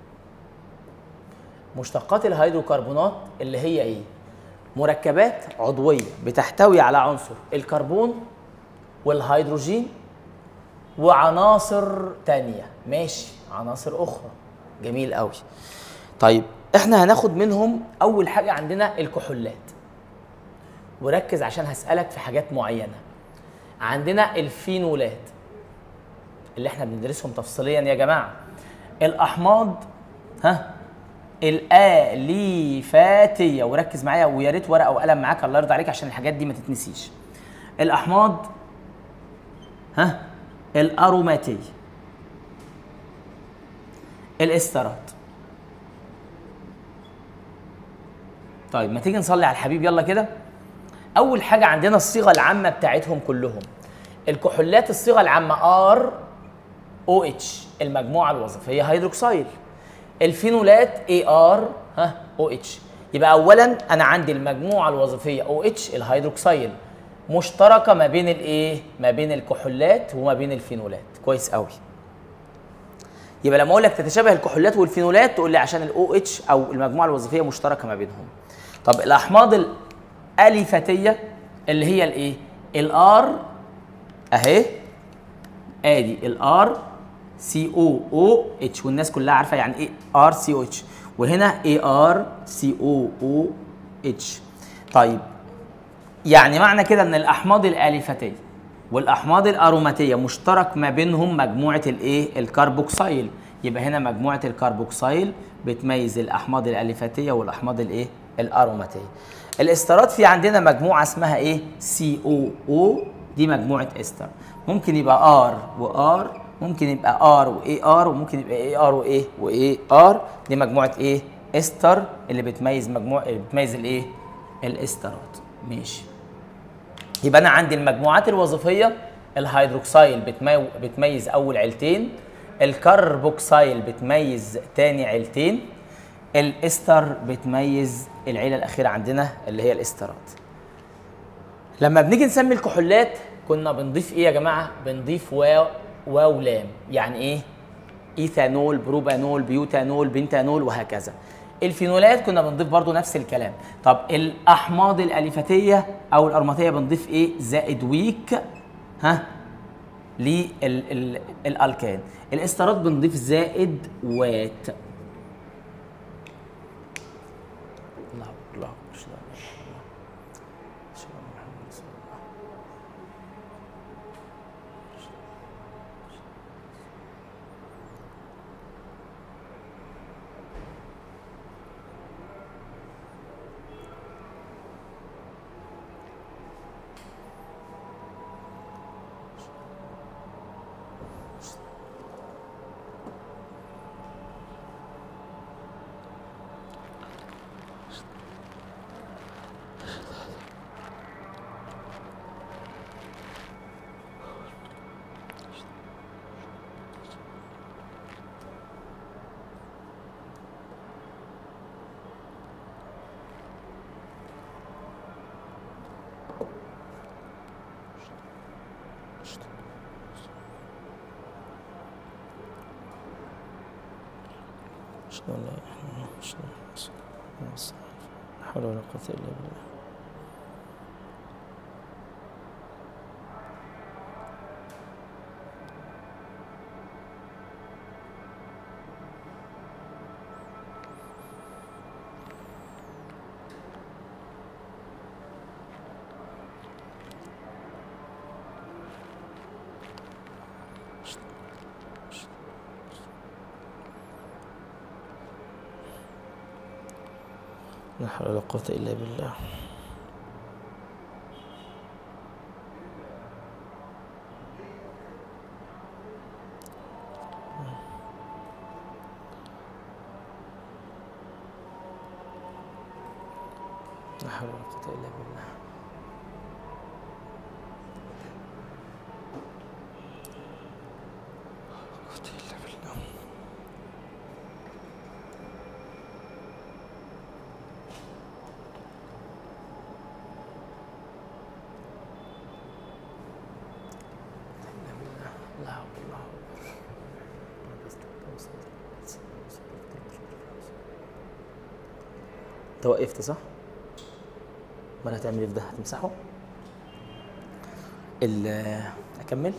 مشتقات الهيدروكربونات اللي هي ايه مركبات عضويه بتحتوي على عنصر الكربون والهيدروجين وعناصر تانية ماشي عناصر اخرى جميل قوي طيب احنا هناخد منهم اول حاجه عندنا الكحولات وركز عشان هسالك في حاجات معينه عندنا الفينولات اللي احنا بندرسهم تفصيليا يا جماعه الاحماض ها الاليفاتيه وركز معايا ويا ريت ورقه وقلم معاك الله يرضى عليك عشان الحاجات دي ما تتنسيش الاحماض ها الاروماتيه الاسترات طيب ما تيجي نصلي على الحبيب يلا كده اول حاجه عندنا الصيغه العامه بتاعتهم كلهم الكحولات الصيغه العامه ار او اتش المجموعه الوظيفيه هيدروكسيل الفينولات اي ار ها او اتش يبقى اولا انا عندي المجموعه الوظيفيه او اتش الهيدروكسيل مشتركه ما بين الايه ما بين الكحولات وما بين الفينولات كويس قوي يبقى لما اقول لك تتشابه الكحولات والفينولات تقول لي عشان الاو اتش او المجموعه الوظيفيه مشتركه ما بينهم طب الاحماض الاليفاتيه اللي هي الايه الار اهي ادي الار سي او او اتش والناس كلها عارفه يعني ايه ار سي او اتش وهنا اي ار سي او او اتش طيب يعني معنى كده ان الاحماض الاليفاتيه والاحماض الاروماتيه مشترك ما بينهم مجموعه الايه الكربوكسيل يبقى هنا مجموعه الكربوكسيل بتميز الاحماض الاليفاتيه والاحماض الايه الاروماتيه الاسترات في عندنا مجموعه اسمها ايه سي او او دي مجموعه استر ممكن يبقى ار وار ممكن يبقى ار واي ار وممكن يبقى اي ار وايه واي ار دي مجموعه ايه استر اللي بتميز مجموعه اللي بتميز الايه الاسترات ماشي يبقى انا عندي المجموعات الوظيفيه الهيدروكسيل بتمي... بتميز اول عيلتين الكربوكسيل بتميز تاني عيلتين الاستر بتميز العيله الاخيره عندنا اللي هي الاسترات لما بنيجي نسمي الكحولات كنا بنضيف ايه يا جماعه بنضيف واو واو لام يعني ايه ايثانول بروبانول بيوتانول بنتانول وهكذا الفينولات كنا بنضيف برضو نفس الكلام طب الاحماض الاليفاتيه او الارماتيه بنضيف ايه زائد ويك ها للالكان الاسترات بنضيف زائد وات الله أكبر، الله أكبر، أشهد أن لا إله إلا الله. أشهد أن محمداً رسول الله. أشهد أن لا إله إلا الله أشهد أن رسول الله صلى الله عليه وسلم. لا حول ولا قوة إلا بالله لا حول ولا قوة إلا بالله لا حول ولا قوة إلا بالله لا قوة إلا بالله الله أكبر الله أكبر انت وقفت صح؟ امال هتعمل ايه في ده؟ هتمسحه؟ ال اكمل؟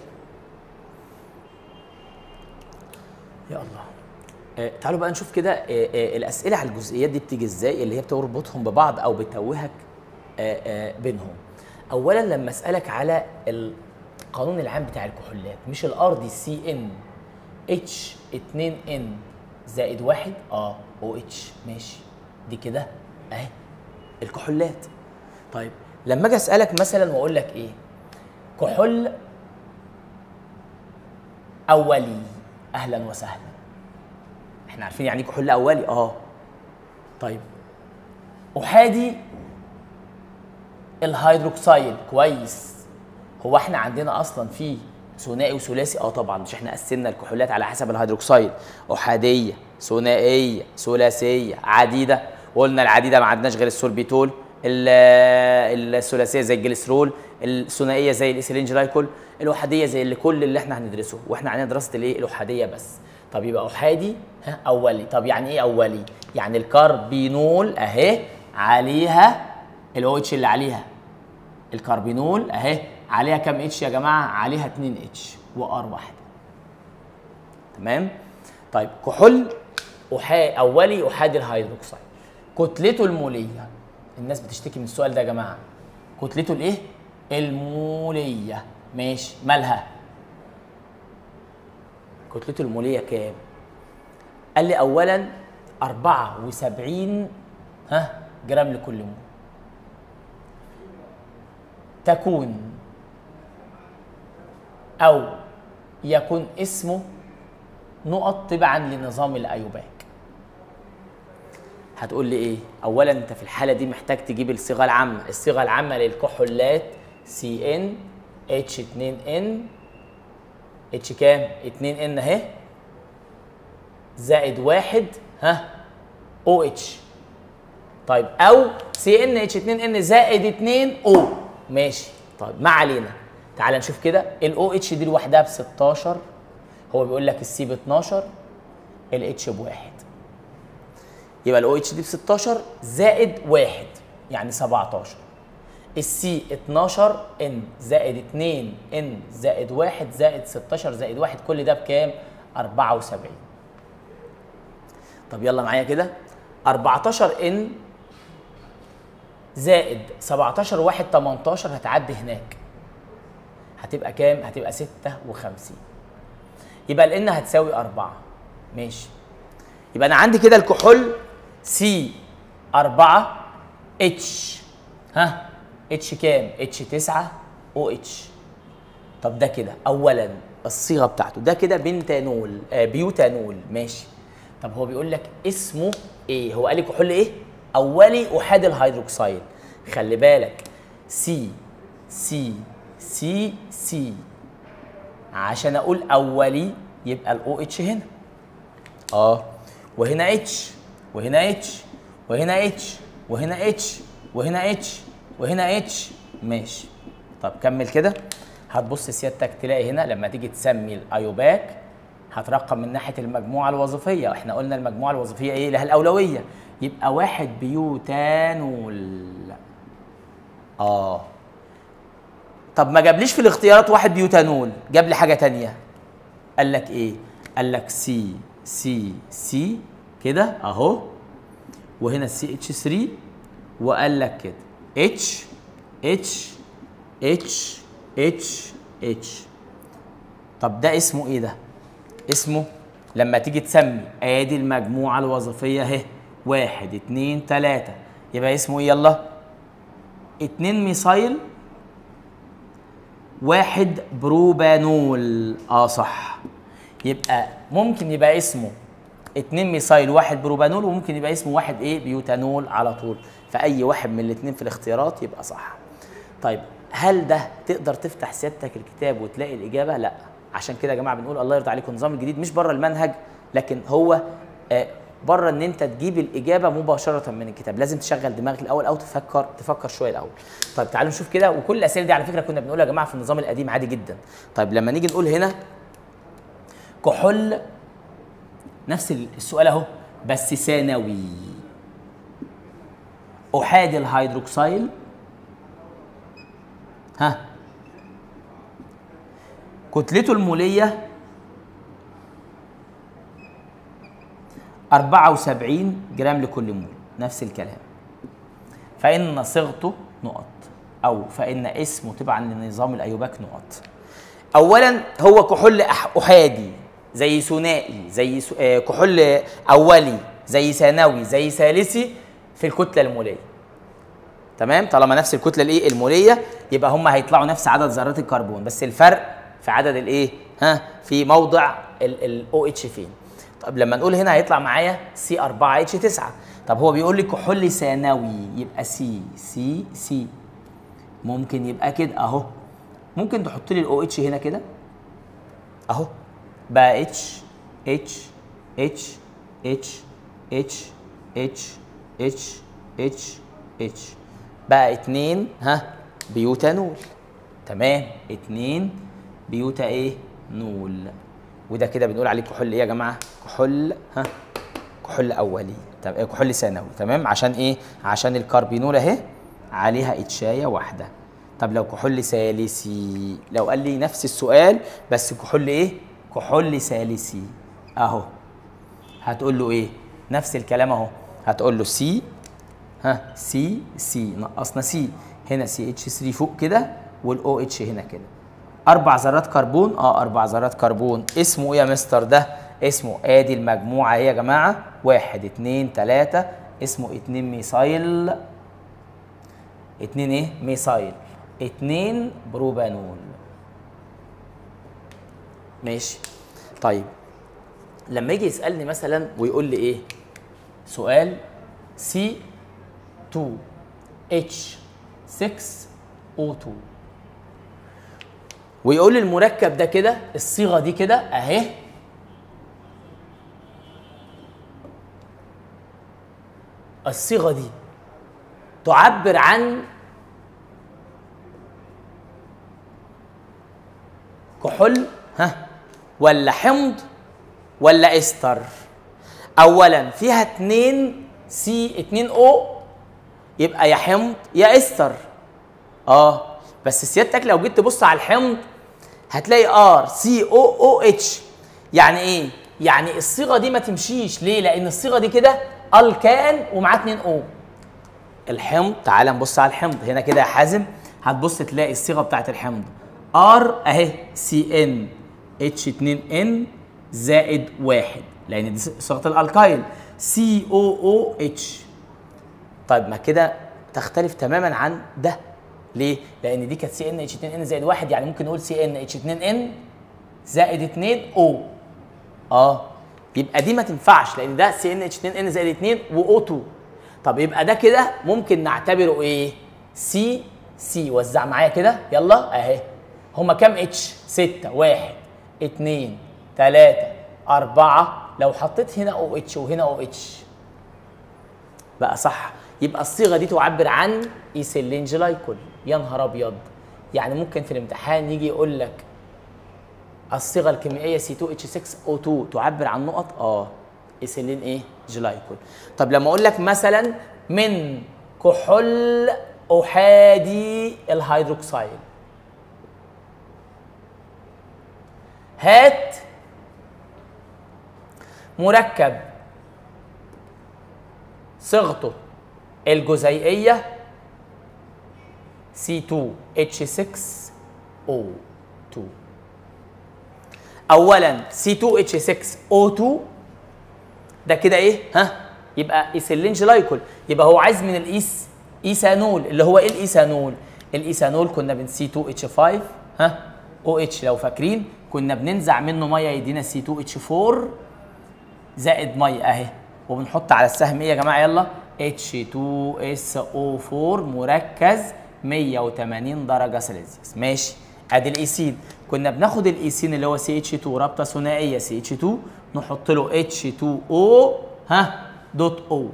يا الله آه تعالوا بقى نشوف كده آه آه الاسئله على الجزئيات دي بتيجي ازاي اللي هي بتربطهم ببعض او بتوهك آه آه بينهم اولا لما اسالك على القانون العام بتاع الكحولات مش الار دي سي ان اتش 2 ان زائد واحد اه او اتش ماشي دي كده اهي الكحولات طيب لما اجي اسالك مثلا واقول لك ايه كحول اولي اهلا وسهلا احنا عارفين يعني ايه كحول اولي اه طيب احادي الهيدروكسيل كويس هو احنا عندنا اصلا في ثنائي وثلاثي اه طبعا مش احنا قسمنا الكحولات على حسب الهيدروكسيل احاديه ثنائيه ثلاثيه عديده وقلنا العديده ما عندناش غير السوربيتول ال- الثلاثيه زي الجليسرول الثنائيه زي الايثيلين جلايكول الاحاديه زي اللي كل اللي احنا هندرسه واحنا عندنا دراسه الايه الاحاديه بس طب يبقى احادي ها اولي طب يعني ايه اولي يعني الكربينول اهي عليها الاو اتش اللي عليها الكربينول اهي عليها كام اتش يا جماعه عليها 2 اتش وار واحده تمام طيب كحول أحا... اولي احادي الهيدروكسيد كتلته الموليه الناس بتشتكي من السؤال ده يا جماعه كتلته الايه الموليه ماشي مالها كتلته الموليه كام قال لي اولا 74 ها جرام لكل مول تكون او يكون اسمه نقط تبعا لنظام الايوباك هتقول لي ايه اولا انت في الحاله دي محتاج تجيب الصيغه العامه الصيغه العامه للكحولات سي ان اتش 2 ان اتش كام 2 ان اهي زائد واحد ها او اتش طيب او سي ان اتش 2 ان زائد 2 او ماشي طيب ما علينا تعال نشوف كده الاو اتش دي لوحدها ب 16 هو بيقول لك السي ب 12 الاتش بواحد يبقى الاو اتش دي ب 16 زائد واحد يعني 17 السي 12 ان زائد 2 ان زائد 1 زائد 16 زائد 1 كل ده بكام؟ 74 طب يلا معايا كده 14 ان زائد 17 1 18 هتعدي هناك هتبقى كام؟ هتبقى 56 يبقى الان هتساوي 4 ماشي يبقى انا عندي كده الكحول سي 4 اتش ها اتش كام؟ اتش 9 او اتش طب ده كده اولا الصيغه بتاعته ده كده بنتانول آه بيوتانول ماشي طب هو بيقول لك اسمه ايه؟ هو قال لي كحول ايه؟ اولي احاد الهيدروكسيل خلي بالك سي سي سي سي عشان اقول اولي يبقى الاو اتش هنا اه وهنا اتش وهنا اتش وهنا اتش وهنا اتش وهنا اتش وهنا اتش ماشي طب كمل كده هتبص سيادتك تلاقي هنا لما تيجي تسمي الايوباك هترقم من ناحيه المجموعه الوظيفيه احنا قلنا المجموعه الوظيفيه ايه لها الاولويه يبقى واحد بيوتانول اه طب ما جابليش في الاختيارات واحد بيوتانول جاب لي حاجه تانية قال لك ايه قال لك سي سي سي كده اهو وهنا السي اتش 3 وقال لك كده اتش اتش اتش اتش اتش طب ده اسمه ايه ده اسمه لما تيجي تسمي ادي المجموعه الوظيفيه اهي واحد اتنين تلاته يبقى اسمه ايه يلا اتنين ميثايل واحد بروبانول اه صح يبقى ممكن يبقى اسمه اتنين ميثايل واحد بروبانول وممكن يبقى اسمه واحد ايه بيوتانول على طول فاي واحد من الاثنين في الاختيارات يبقى صح طيب هل ده تقدر تفتح سيادتك الكتاب وتلاقي الاجابه لا عشان كده يا جماعه بنقول الله يرضى عليكم النظام الجديد مش بره المنهج لكن هو آه بره ان انت تجيب الاجابه مباشره من الكتاب لازم تشغل دماغك الاول او تفكر تفكر شويه الاول طيب تعالوا نشوف كده وكل الاسئله دي على فكره كنا بنقولها يا جماعه في النظام القديم عادي جدا طيب لما نيجي نقول هنا كحول نفس السؤال اهو بس ثانوي احادي الهيدروكسيل ها كتلته الموليه 74 جرام لكل مول نفس الكلام فإن صيغته نقط أو فإن اسمه تبعا لنظام الأيوباك نقط أولا هو كحول أح- أحادي زي ثنائي زي س- آه، كحول أولي زي ثانوي زي ثالثي في الكتلة المولية تمام طالما نفس الكتله الايه الموليه يبقى هم هيطلعوا نفس عدد ذرات الكربون بس الفرق في عدد الايه ها في موضع الاو اتش فين طب لما نقول هنا هيطلع معايا سي 4 اتش 9 طب هو بيقول لي كحول ثانوي يبقى سي سي سي ممكن يبقى كده اهو ممكن تحط لي الاو اتش هنا كده اهو بقى اتش اتش اتش اتش اتش اتش اتش اتش اتش بقى اتنين ها بيوتانول تمام اتنين بيوتا ايه نول وده كده بنقول عليه كحول ايه يا جماعه كحول ها كحول اولي طب إيه كحول ثانوي تمام عشان ايه عشان الكربينول اهي عليها اتشايه واحده طب لو كحول ثالثي لو قال لي نفس السؤال بس كحول ايه كحول ثالثي اهو هتقول له ايه نفس الكلام اهو هتقول له سي ها سي سي نقصنا سي هنا سي اتش 3 فوق كده والاو اتش هنا كده اربع ذرات كربون اه اربع ذرات كربون اسمه ايه يا مستر ده اسمه ادي المجموعه ايه يا جماعه واحد اتنين تلاته اسمه اتنين ميثايل اتنين ايه ميثايل اتنين بروبانول ماشي طيب لما يجي يسالني مثلا ويقول لي ايه سؤال سي 2 اتش 6 او 2 ويقول لي المركب ده كده الصيغه دي كده اهي الصيغه دي تعبر عن كحول ها ولا حمض ولا استر اولا فيها اتنين سي اتنين او يبقى يا حمض يا استر اه بس سيادتك لو جيت تبص على الحمض هتلاقي ار سي او او اتش يعني ايه يعني الصيغه دي ما تمشيش ليه لان الصيغه دي كده الكان ومعاه 2 او الحمض تعال نبص على الحمض هنا كده يا حازم هتبص تلاقي الصيغه بتاعت الحمض ار اهي سي ان اتش 2 ان زائد واحد لان دي صيغه الالكايل سي او او اتش طيب ما كده تختلف تماما عن ده ليه؟ لان دي كانت سي ان اتش 2 ان زائد واحد يعني ممكن نقول سي ان اتش 2 ان زائد 2 او اه يبقى دي ما تنفعش لان ده سي ان اتش 2 ان زائد 2 واو 2 طب يبقى ده كده ممكن نعتبره ايه؟ سي سي وزع معايا كده يلا اهي هما كام اتش؟ 6 1 2 3 4 لو حطيت هنا او اتش وهنا او اتش بقى صح يبقى الصيغه دي تعبر عن ايثيلين جلايكول يا نهار ابيض يعني ممكن في الامتحان يجي يقول لك الصيغه الكيميائيه C2H6O2 تعبر عن نقط اه ايثيلين ايه جلايكول طب لما اقول لك مثلا من كحول احادي الهيدروكسيل هات مركب صيغته الجزيئية C2H6O2 أولا C2H6O2 ده كده إيه؟ ها؟ يبقى ايثيلين جلايكول يبقى هو عايز من الايس ايثانول اللي هو ايه الايثانول الايثانول كنا بن سي 2 اتش 5 ها او اتش لو فاكرين كنا بننزع منه ميه يدينا سي 2 اتش 4 زائد ميه اهي وبنحط على السهم ايه يا جماعه يلا H2SO4 مركز 180 درجه سلسيوس ماشي ادي الايسين كنا بناخد الايسين اللي هو CH2 رابطه ثنائيه CH2 نحط له H2O ها دوت O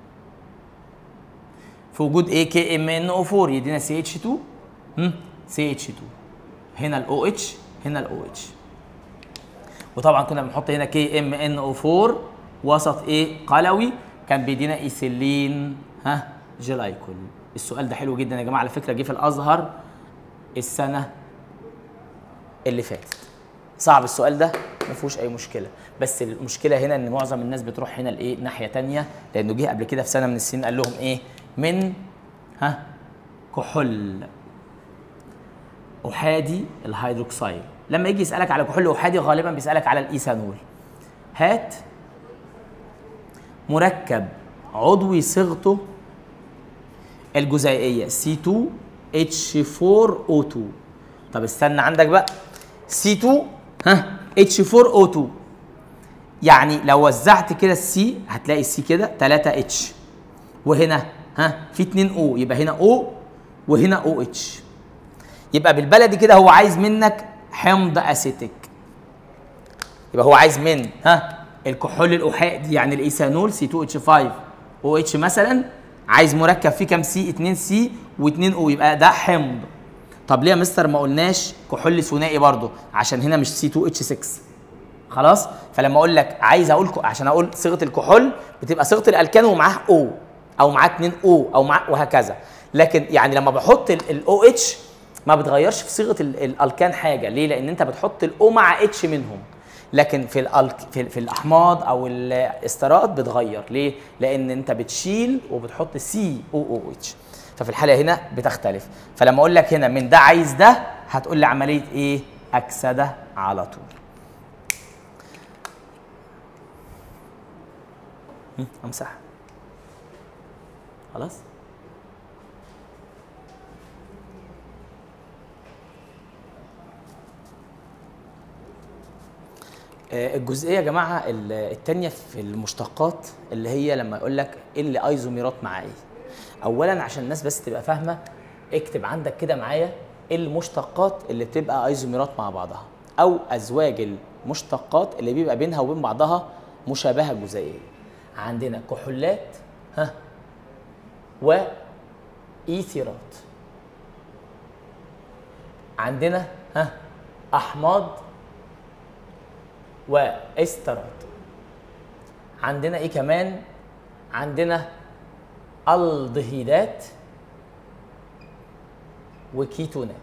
في وجود ايه كي ام ان او 4 يدينا سي اتش 2 هم سي اتش 2 هنا الاو اتش هنا الاو اتش وطبعا كنا بنحط هنا كي ام ان او 4 وسط ايه قلوي كان بيدينا ايثيلين ها جلايكول السؤال ده حلو جدا يا جماعه على فكره جه في الازهر السنه اللي فاتت صعب السؤال ده ما فيهوش اي مشكله بس المشكله هنا ان معظم الناس بتروح هنا لايه ناحيه تانية لانه جه قبل كده في سنه من السنين قال لهم ايه من ها كحول احادي الهيدروكسيل لما يجي يسالك على كحول احادي غالبا بيسالك على الايثانول هات مركب عضوي صيغته الجزيئيه C2H4O2 طب استنى عندك بقى C2 ها H4O2 يعني لو وزعت كده السي هتلاقي السي كده 3 اتش وهنا ها في 2 او يبقى هنا او وهنا او اتش يبقى بالبلدي كده هو عايز منك حمض اسيتيك يبقى هو عايز من ها الكحول الاحادي يعني الايثانول سي 2 اتش 5 او اتش مثلا عايز مركب فيه كام سي 2 سي و2 او يبقى ده حمض طب ليه يا مستر ما قلناش كحول ثنائي برضه عشان هنا مش سي 2 اتش 6 خلاص فلما اقول لك عايز اقول ك- عشان اقول صيغه الكحول بتبقى صيغه الالكان ومعاه او او معاه 2 او او معاه وهكذا لكن يعني لما بحط الاو اتش ما بتغيرش في صيغه ال- الالكان حاجه ليه لان انت بتحط الاو مع اتش منهم لكن في الألك في, في الاحماض او الاسترات بتغير ليه لان انت بتشيل وبتحط سي او او اتش ففي الحاله هنا بتختلف فلما اقول لك هنا من ده عايز ده هتقول لي عمليه ايه اكسده على طول هم، امسح خلاص آه، الجزئيه يا جماعه ال- التانية في المشتقات اللي هي لما يقول لك ايه اللي ايزوميرات مع ايه اولا عشان الناس بس تبقى فاهمه اكتب عندك كده معايا إيه المشتقات اللي بتبقى ايزوميرات مع بعضها او ازواج المشتقات اللي بيبقى بينها وبين بعضها مشابهه جزيئيه عندنا كحولات ها وايثيرات عندنا ها احماض واسترات عندنا ايه كمان عندنا الدهيدات وكيتونات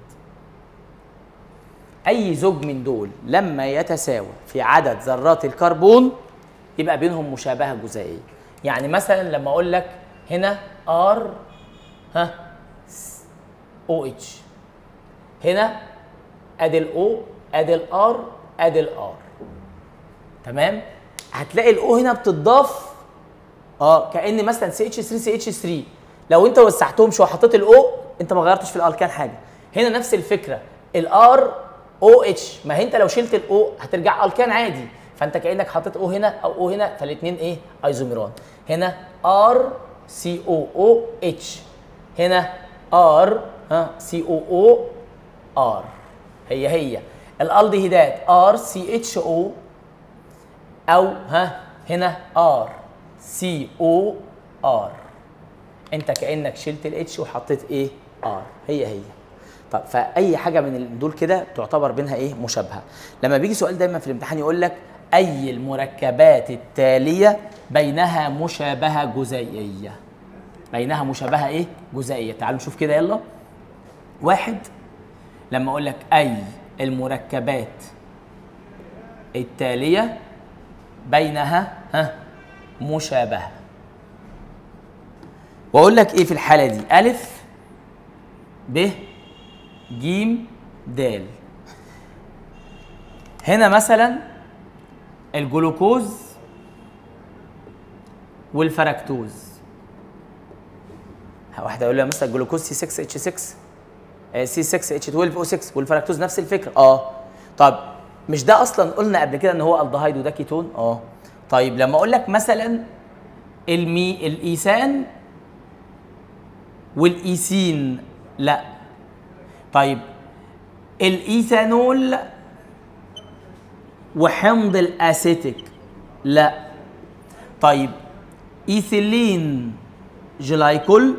اي زوج من دول لما يتساوى في عدد ذرات الكربون يبقى بينهم مشابهه جزيئيه يعني مثلا لما اقول لك هنا ار ها او اتش هنا ادي الاو ادي الار ادي الار تمام هتلاقي الاو هنا بتضاف اه كان مثلا سي اتش 3 سي اتش 3 لو انت وسعتهم شويه حطيت الاو انت ما غيرتش في الالكان حاجه هنا نفس الفكره الار او اتش ما هي انت لو شلت الاو هترجع الكان عادي فانت كانك حطيت او هنا او او هنا فالاثنين ايه ايزوميران هنا ار سي او او اتش هنا ار ها سي او او ار هي هي الالدهيدات ار سي اتش او او ها هنا ار سي او ار انت كانك شلت الاتش وحطيت ايه ار هي هي طب فاي حاجه من ال- دول كده تعتبر بينها ايه مشابهه لما بيجي سؤال دايما في الامتحان يقول لك اي المركبات التاليه بينها مشابهه جزيئيه بينها مشابهه ايه جزيئيه تعالوا نشوف كده يلا واحد لما اقول لك اي المركبات التاليه بينها ها مشابهه واقول لك ايه في الحاله دي الف ب ج د هنا مثلا الجلوكوز والفركتوز واحد يقول لي يا مستر الجلوكوز سي 6 اتش 6 سي 6 اتش 12 او 6 والفركتوز نفس الفكره اه طب مش ده اصلا قلنا قبل كده ان هو الدهايد وده كيتون اه طيب لما اقول لك مثلا المي الايثان والايثين لا طيب الايثانول وحمض الاسيتيك لا طيب ايثيلين جلايكول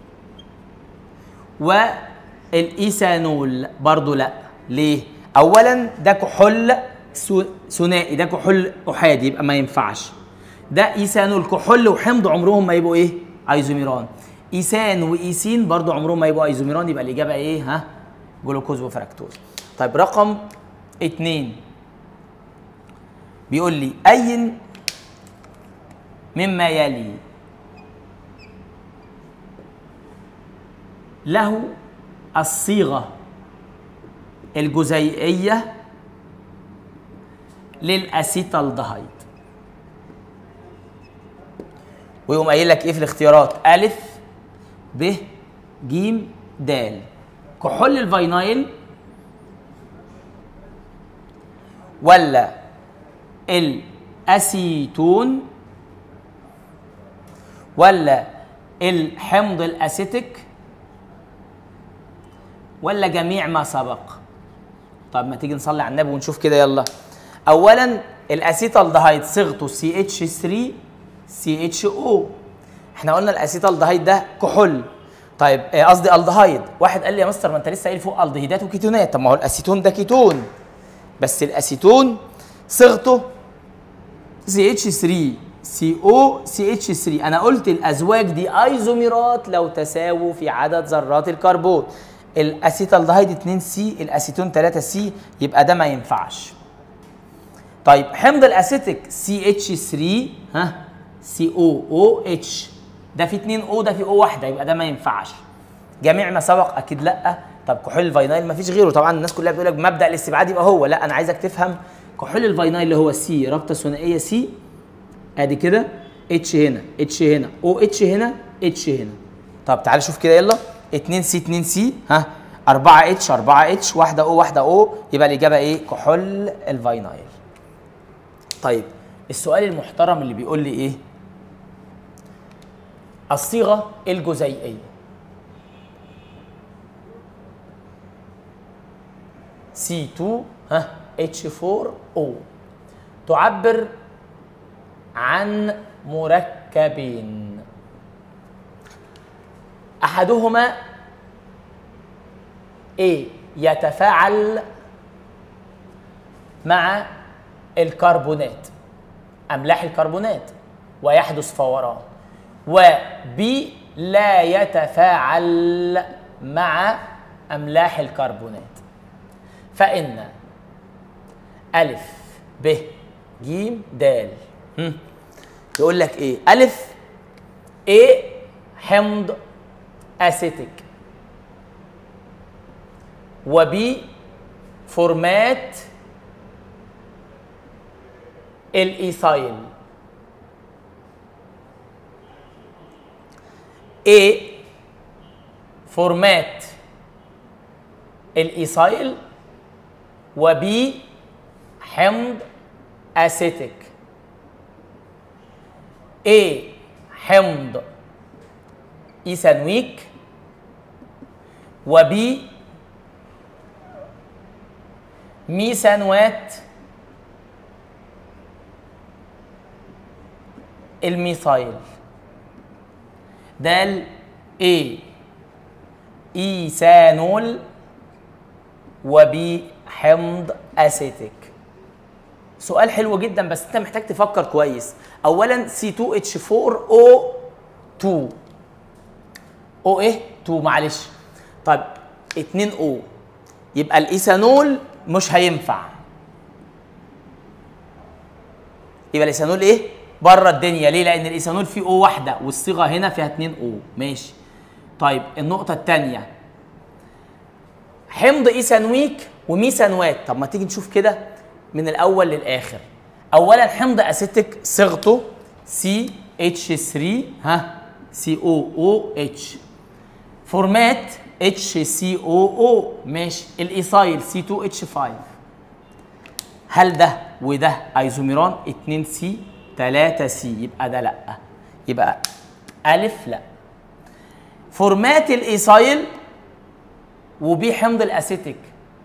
والايثانول برضو لا ليه اولا ده كحول ثو- ثنائي ده كحول احادي يبقى ما ينفعش ده ايثانول كحول وحمض عمرهم ما يبقوا ايه ايزوميران ايثان وايثين برضو عمرهم ما يبقوا ايزوميران يبقى الاجابه ايه ها جلوكوز وفركتوز طيب رقم اتنين بيقول لي اي مما يلي له الصيغه الجزيئيه للاسيتالدهايد ويقوم قايل لك ايه في الاختيارات الف ب ج د كحول الفينايل ولا الاسيتون ولا الحمض الاسيتيك ولا جميع ما سبق طب ما تيجي نصلي على النبي ونشوف كده يلا اولا الاسيتالدهايد صيغته سي اتش 3 سي اتش او احنا قلنا الاسيتالدهايد ده كحول طيب آه، قصدي الدهايد واحد قال لي يا مستر ما انت لسه قايل فوق الدهيدات وكيتونات طب ما هو الاسيتون ده كيتون بس الاسيتون صيغته سي اتش 3 سي او سي اتش 3 انا قلت الازواج دي ايزوميرات لو تساووا في عدد ذرات الكربون الاسيتالدهايد 2 سي الاسيتون 3 سي يبقى ده ما ينفعش طيب حمض الاسيتيك سي اتش 3 ها سي او او اتش ده في 2 او ده في او واحده يبقى ده ما ينفعش جميع ما سبق اكيد لا طب كحول الفينايل ما فيش غيره طبعا الناس كلها بتقول لك مبدا الاستبعاد يبقى هو لا انا عايزك تفهم كحول الفينايل اللي هو سي رابطه ثنائيه سي ادي كده اتش هنا اتش هنا او اتش هنا اتش هنا طب تعال شوف كده يلا 2 سي 2 سي ها 4 اتش 4 اتش واحده او واحده او يبقى الاجابه ايه كحول الفينايل طيب السؤال المحترم اللي بيقول لي ايه الصيغه الجزيئيه C2 ها H4O تعبر عن مركبين احدهما A يتفاعل مع الكربونات املاح الكربونات ويحدث فوران وB لا يتفاعل مع املاح الكربونات فإن ألف ب ج د هم. يقول لك إيه؟ ألف إيه حمض أسيتيك وبي فورمات الإيثايل A فورمات الإيثايل وبي حمض اسيتيك A حمض ايثانويك وبي ميثانوات الميثايل دال A ايثانول وبي حمض اسيتيك سؤال حلو جدا بس انت محتاج تفكر كويس اولا C2H4O2 او ايه 2 معلش طيب 2 او يبقى الايثانول مش هينفع يبقى الايثانول ايه بره الدنيا ليه لان الايثانول فيه او واحده والصيغه هنا فيها 2 او ماشي طيب النقطه الثانيه حمض ايثانويك وميثانوات طب ما تيجي نشوف كده من الاول للاخر اولا حمض اسيتيك صيغته سي اتش 3 ها سي او او اتش فورمات اتش سي او او ماشي الايثايل سي 2 اتش 5 هل ده وده ايزوميران 2 سي 3 سي يبقى ده لا يبقى الف لا فورمات الايثايل وبي حمض الاسيتيك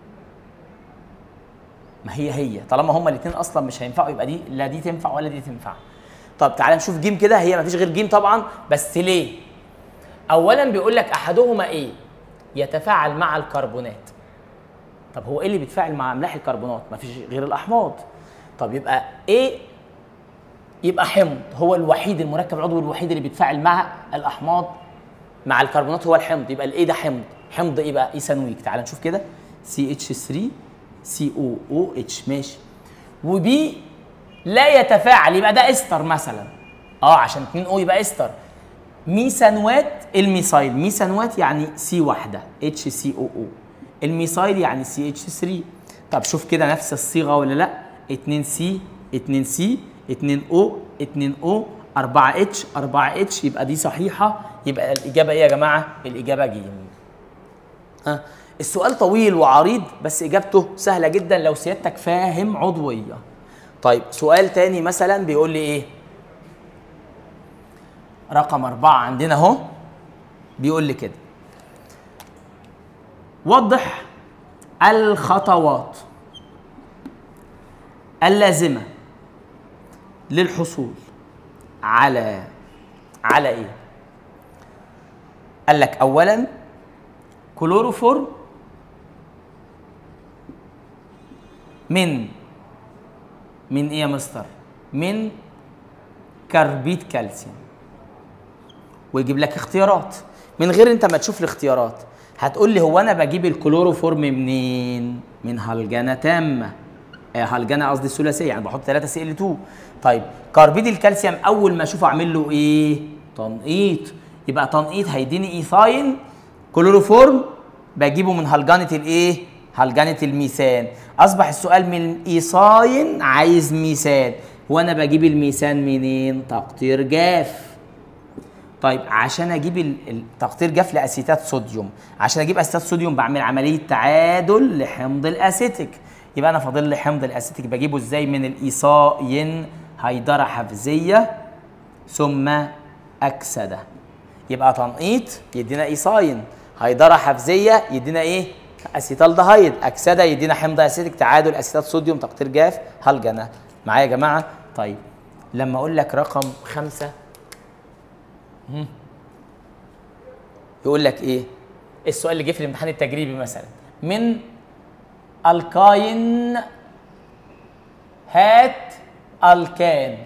ما هي هي طالما هما الاثنين اصلا مش هينفعوا يبقى دي لا دي تنفع ولا دي تنفع طب تعالى نشوف جيم كده هي ما فيش غير جيم طبعا بس ليه اولا بيقول لك احدهما ايه يتفاعل مع الكربونات طب هو ايه اللي بيتفاعل مع املاح الكربونات ما فيش غير الاحماض طب يبقى ايه يبقى حمض هو الوحيد المركب العضوي الوحيد اللي بيتفاعل مع الاحماض مع الكربونات هو الحمض يبقى الايه ده حمض حمض ايه بقى ايثانويك تعال نشوف كده سي اتش 3 سي او او اتش ماشي وبي لا يتفاعل يبقى ده استر مثلا اه عشان 2 او يبقى استر ميثانوات الميثايل ميثانوات يعني سي واحده اتش سي او او الميثايل يعني سي اتش 3 طب شوف كده نفس الصيغه ولا لا 2 سي 2 سي 2 او 2 او 4 اتش 4 اتش يبقى دي صحيحه يبقى الاجابه ايه يا جماعه الاجابه ج ها السؤال طويل وعريض بس اجابته سهله جدا لو سيادتك فاهم عضويه طيب سؤال تاني مثلا بيقول لي ايه رقم أربعة عندنا اهو بيقول لي كده وضح الخطوات اللازمة للحصول على على ايه؟ قال لك أولا كلوروفورم من من ايه يا مستر؟ من كربيد كالسيوم ويجيب لك اختيارات من غير انت ما تشوف الاختيارات هتقول لي هو انا بجيب الكلوروفورم منين؟ من هلجنه تامه آه هلجنه قصدي الثلاثيه يعني بحط 3 سي ال 2 طيب كربيد الكالسيوم اول ما اشوفه اعمل له ايه؟ تنقيط يبقى تنقيط هيديني ايثاين كلوروفورم بجيبه من هلجنه الايه؟ هلجنه الميثان اصبح السؤال من ايثاين عايز ميثان وانا بجيب الميثان منين؟ تقطير جاف طيب عشان اجيب ال- التقطير جاف لاسيتات صوديوم عشان اجيب اسيتات صوديوم بعمل عمليه تعادل لحمض الاسيتيك يبقى انا فاضل لي حمض الاسيتيك بجيبه ازاي من الايثاين هيدره حفزيه ثم اكسده يبقى تنقيط يدينا ايثاين هيدره حفزيه يدينا ايه اسيتالدهايد اكسده يدينا حمض اسيتيك تعادل اسيتات صوديوم تقطير جاف هلجنه معايا يا جماعه طيب لما اقول لك رقم خمسة يقول لك ايه السؤال اللي جه في الامتحان التجريبي مثلا من الكاين هات الكان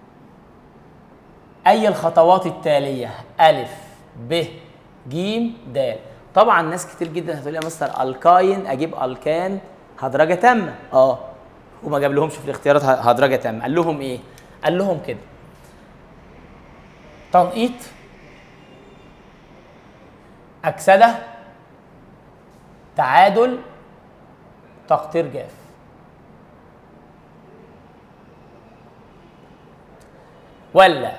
اي الخطوات التاليه الف ب ج د طبعا ناس كتير جدا هتقول لي يا مستر الكاين اجيب الكان هدرجه تامه اه وما جاب لهمش في الاختيارات هدرجه تامه قال لهم ايه قال لهم كده تنقيط أكسدة تعادل تقطير جاف ولا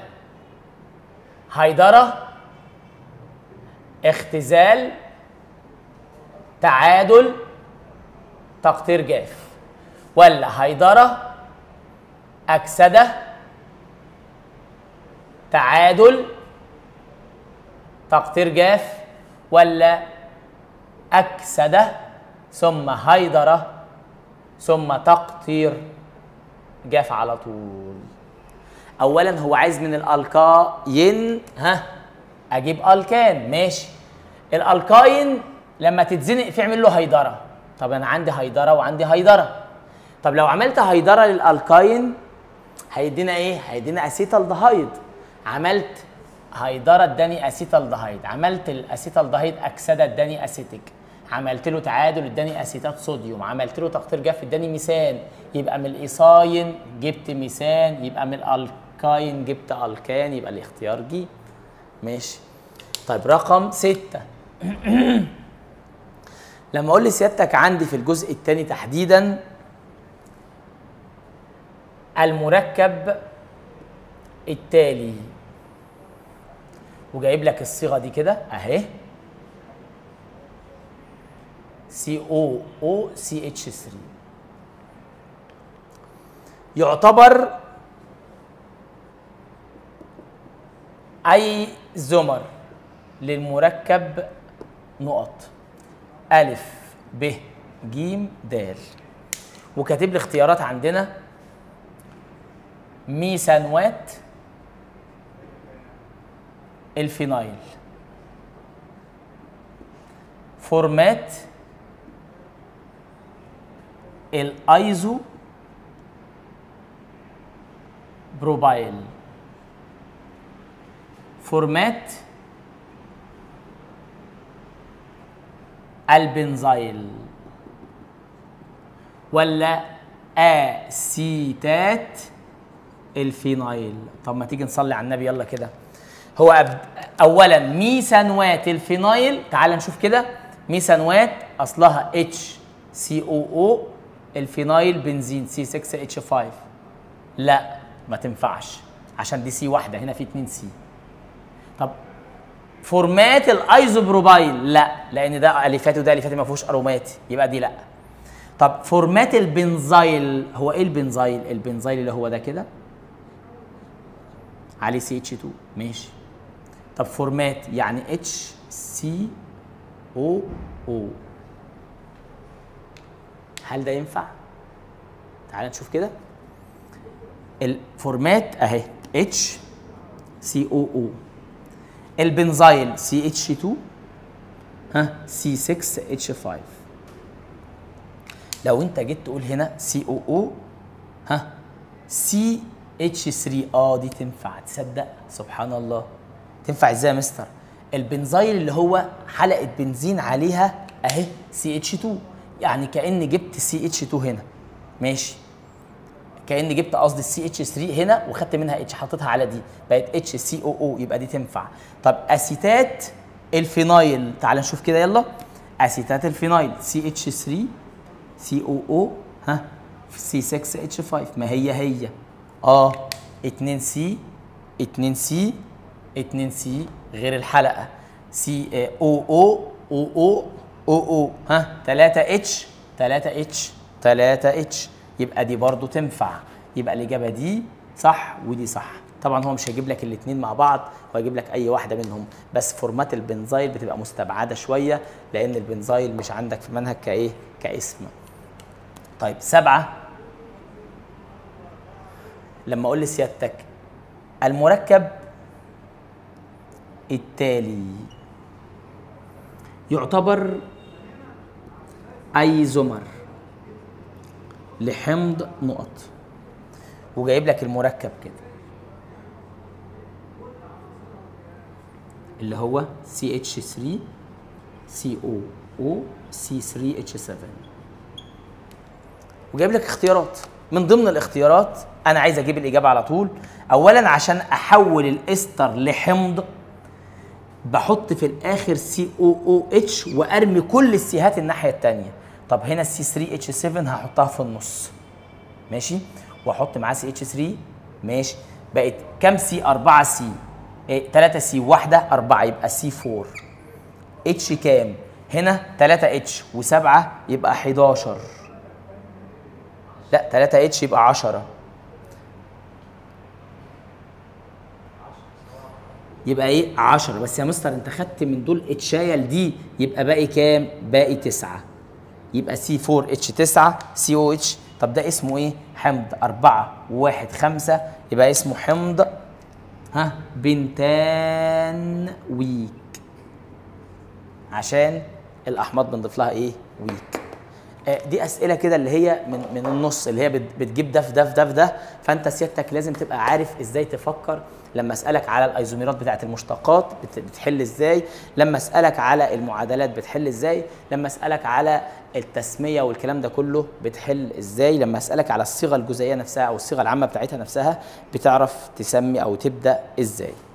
هيدرة اختزال تعادل تقطير جاف ولا هيدرة أكسدة تعادل تقطير جاف ولا أكسدة ثم هيدرة ثم تقطير جاف على طول أولا هو عايز من الألكاين ها أجيب ألكان ماشي الألكاين لما تتزنق في اعمل له هيدرة طب أنا عندي هيدرة وعندي هيدرة طب لو عملت هيدرة للألكاين هيدينا إيه؟ هيدينا أسيتالدهايد عملت هيدرة اداني اسيتالدهايد عملت الاسيتالدهايد اكسده اداني اسيتيك عملت له تعادل اداني اسيتات صوديوم عملت له تقطير جاف اداني ميثان يبقى من الايثاين جبت ميثان يبقى من الالكاين جبت الكان يبقى الاختيار جي ماشي طيب رقم ستة لما اقول لسيادتك عندي في الجزء الثاني تحديدا المركب التالي وجايب لك الصيغه دي كده اهي سي او او سي اتش 3 يعتبر اي زمر للمركب نقط ألف ب ج د وكاتب لي اختيارات عندنا ميثانوات الفينايل فورمات الايزو بروبايل فورمات البنزايل ولا اسيتات الفينايل طب ما تيجي نصلي على النبي يلا كده هو أب... اولا ميثانوات الفينايل تعال نشوف كده ميثانوات اصلها اتش سي او او الفينايل بنزين سي 6 اتش 5 لا ما تنفعش عشان دي سي واحده هنا في 2 سي طب فورمات الايزوبروبايل لا لان ده الفات وده الفات ما فيهوش ارومات يبقى دي لا طب فورمات البنزايل هو ايه البنزايل البنزايل اللي هو ده كده عليه سي اتش 2 ماشي طب فورمات يعني اتش سي او او هل ده ينفع تعال نشوف كده الفورمات اهي اتش سي او او البنزايل سي اتش 2 ها سي 6 اتش 5 لو انت جيت تقول هنا سي او او ها سي اتش 3 اه دي تنفع تصدق سبحان الله تنفع ازاي يا مستر البنزايل اللي هو حلقه بنزين عليها اهي سي اتش 2 يعني كاني جبت سي اتش 2 هنا ماشي كاني جبت قصدي السي اتش 3 هنا وخدت منها اتش حطيتها على دي بقت اتش سي او او يبقى دي تنفع طب اسيتات الفينايل تعال نشوف كده يلا اسيتات الفينايل سي اتش 3 سي او او ها سي 6 اتش 5 ما هي هي اه 2 سي 2 سي 2 سي غير الحلقه سي او او او او او او ها 3 اتش 3 اتش 3 اتش يبقى دي برضو تنفع يبقى الاجابه دي صح ودي صح طبعا هو مش هيجيب لك الاثنين مع بعض هو هيجيب لك اي واحده منهم بس فورمات البنزايل بتبقى مستبعده شويه لان البنزايل مش عندك في منهج كايه كاسم طيب سبعه لما اقول لسيادتك المركب التالي يعتبر ايزومر لحمض نقط وجايب لك المركب كده اللي هو CH3 COO C3H7 وجايب لك اختيارات من ضمن الاختيارات انا عايز اجيب الاجابه على طول اولا عشان احول الاستر لحمض بحط في الاخر سي او او اتش وارمي كل السيهات الناحيه الثانيه طب هنا السي 3 اتش 7 هحطها في النص ماشي واحط معاه سي اتش 3 ماشي بقت كام سي 4 سي 3 سي واحده 4 يبقى سي 4 اتش كام هنا 3 اتش و7 يبقى 11 لا 3 اتش يبقى 10 يبقى ايه 10 بس يا مستر انت خدت من دول اتشايه لدي يبقى باقي كام باقي 9 يبقى سي 4 اتش 9 سي او اتش طب ده اسمه ايه حمض 4 1 5 يبقى اسمه حمض ها بنتان ويك عشان الاحماض بنضيف لها ايه ويك آه دي اسئله كده اللي هي من من النص اللي هي بتجيب ده في ده في ده في ده فانت سيادتك لازم تبقى عارف ازاي تفكر لما اسالك على الايزوميرات بتاعه المشتقات بتحل ازاي لما اسالك على المعادلات بتحل ازاي لما اسالك على التسميه والكلام ده كله بتحل ازاي لما اسالك على الصيغه الجزئيه نفسها او الصيغه العامه بتاعتها نفسها بتعرف تسمي او تبدا ازاي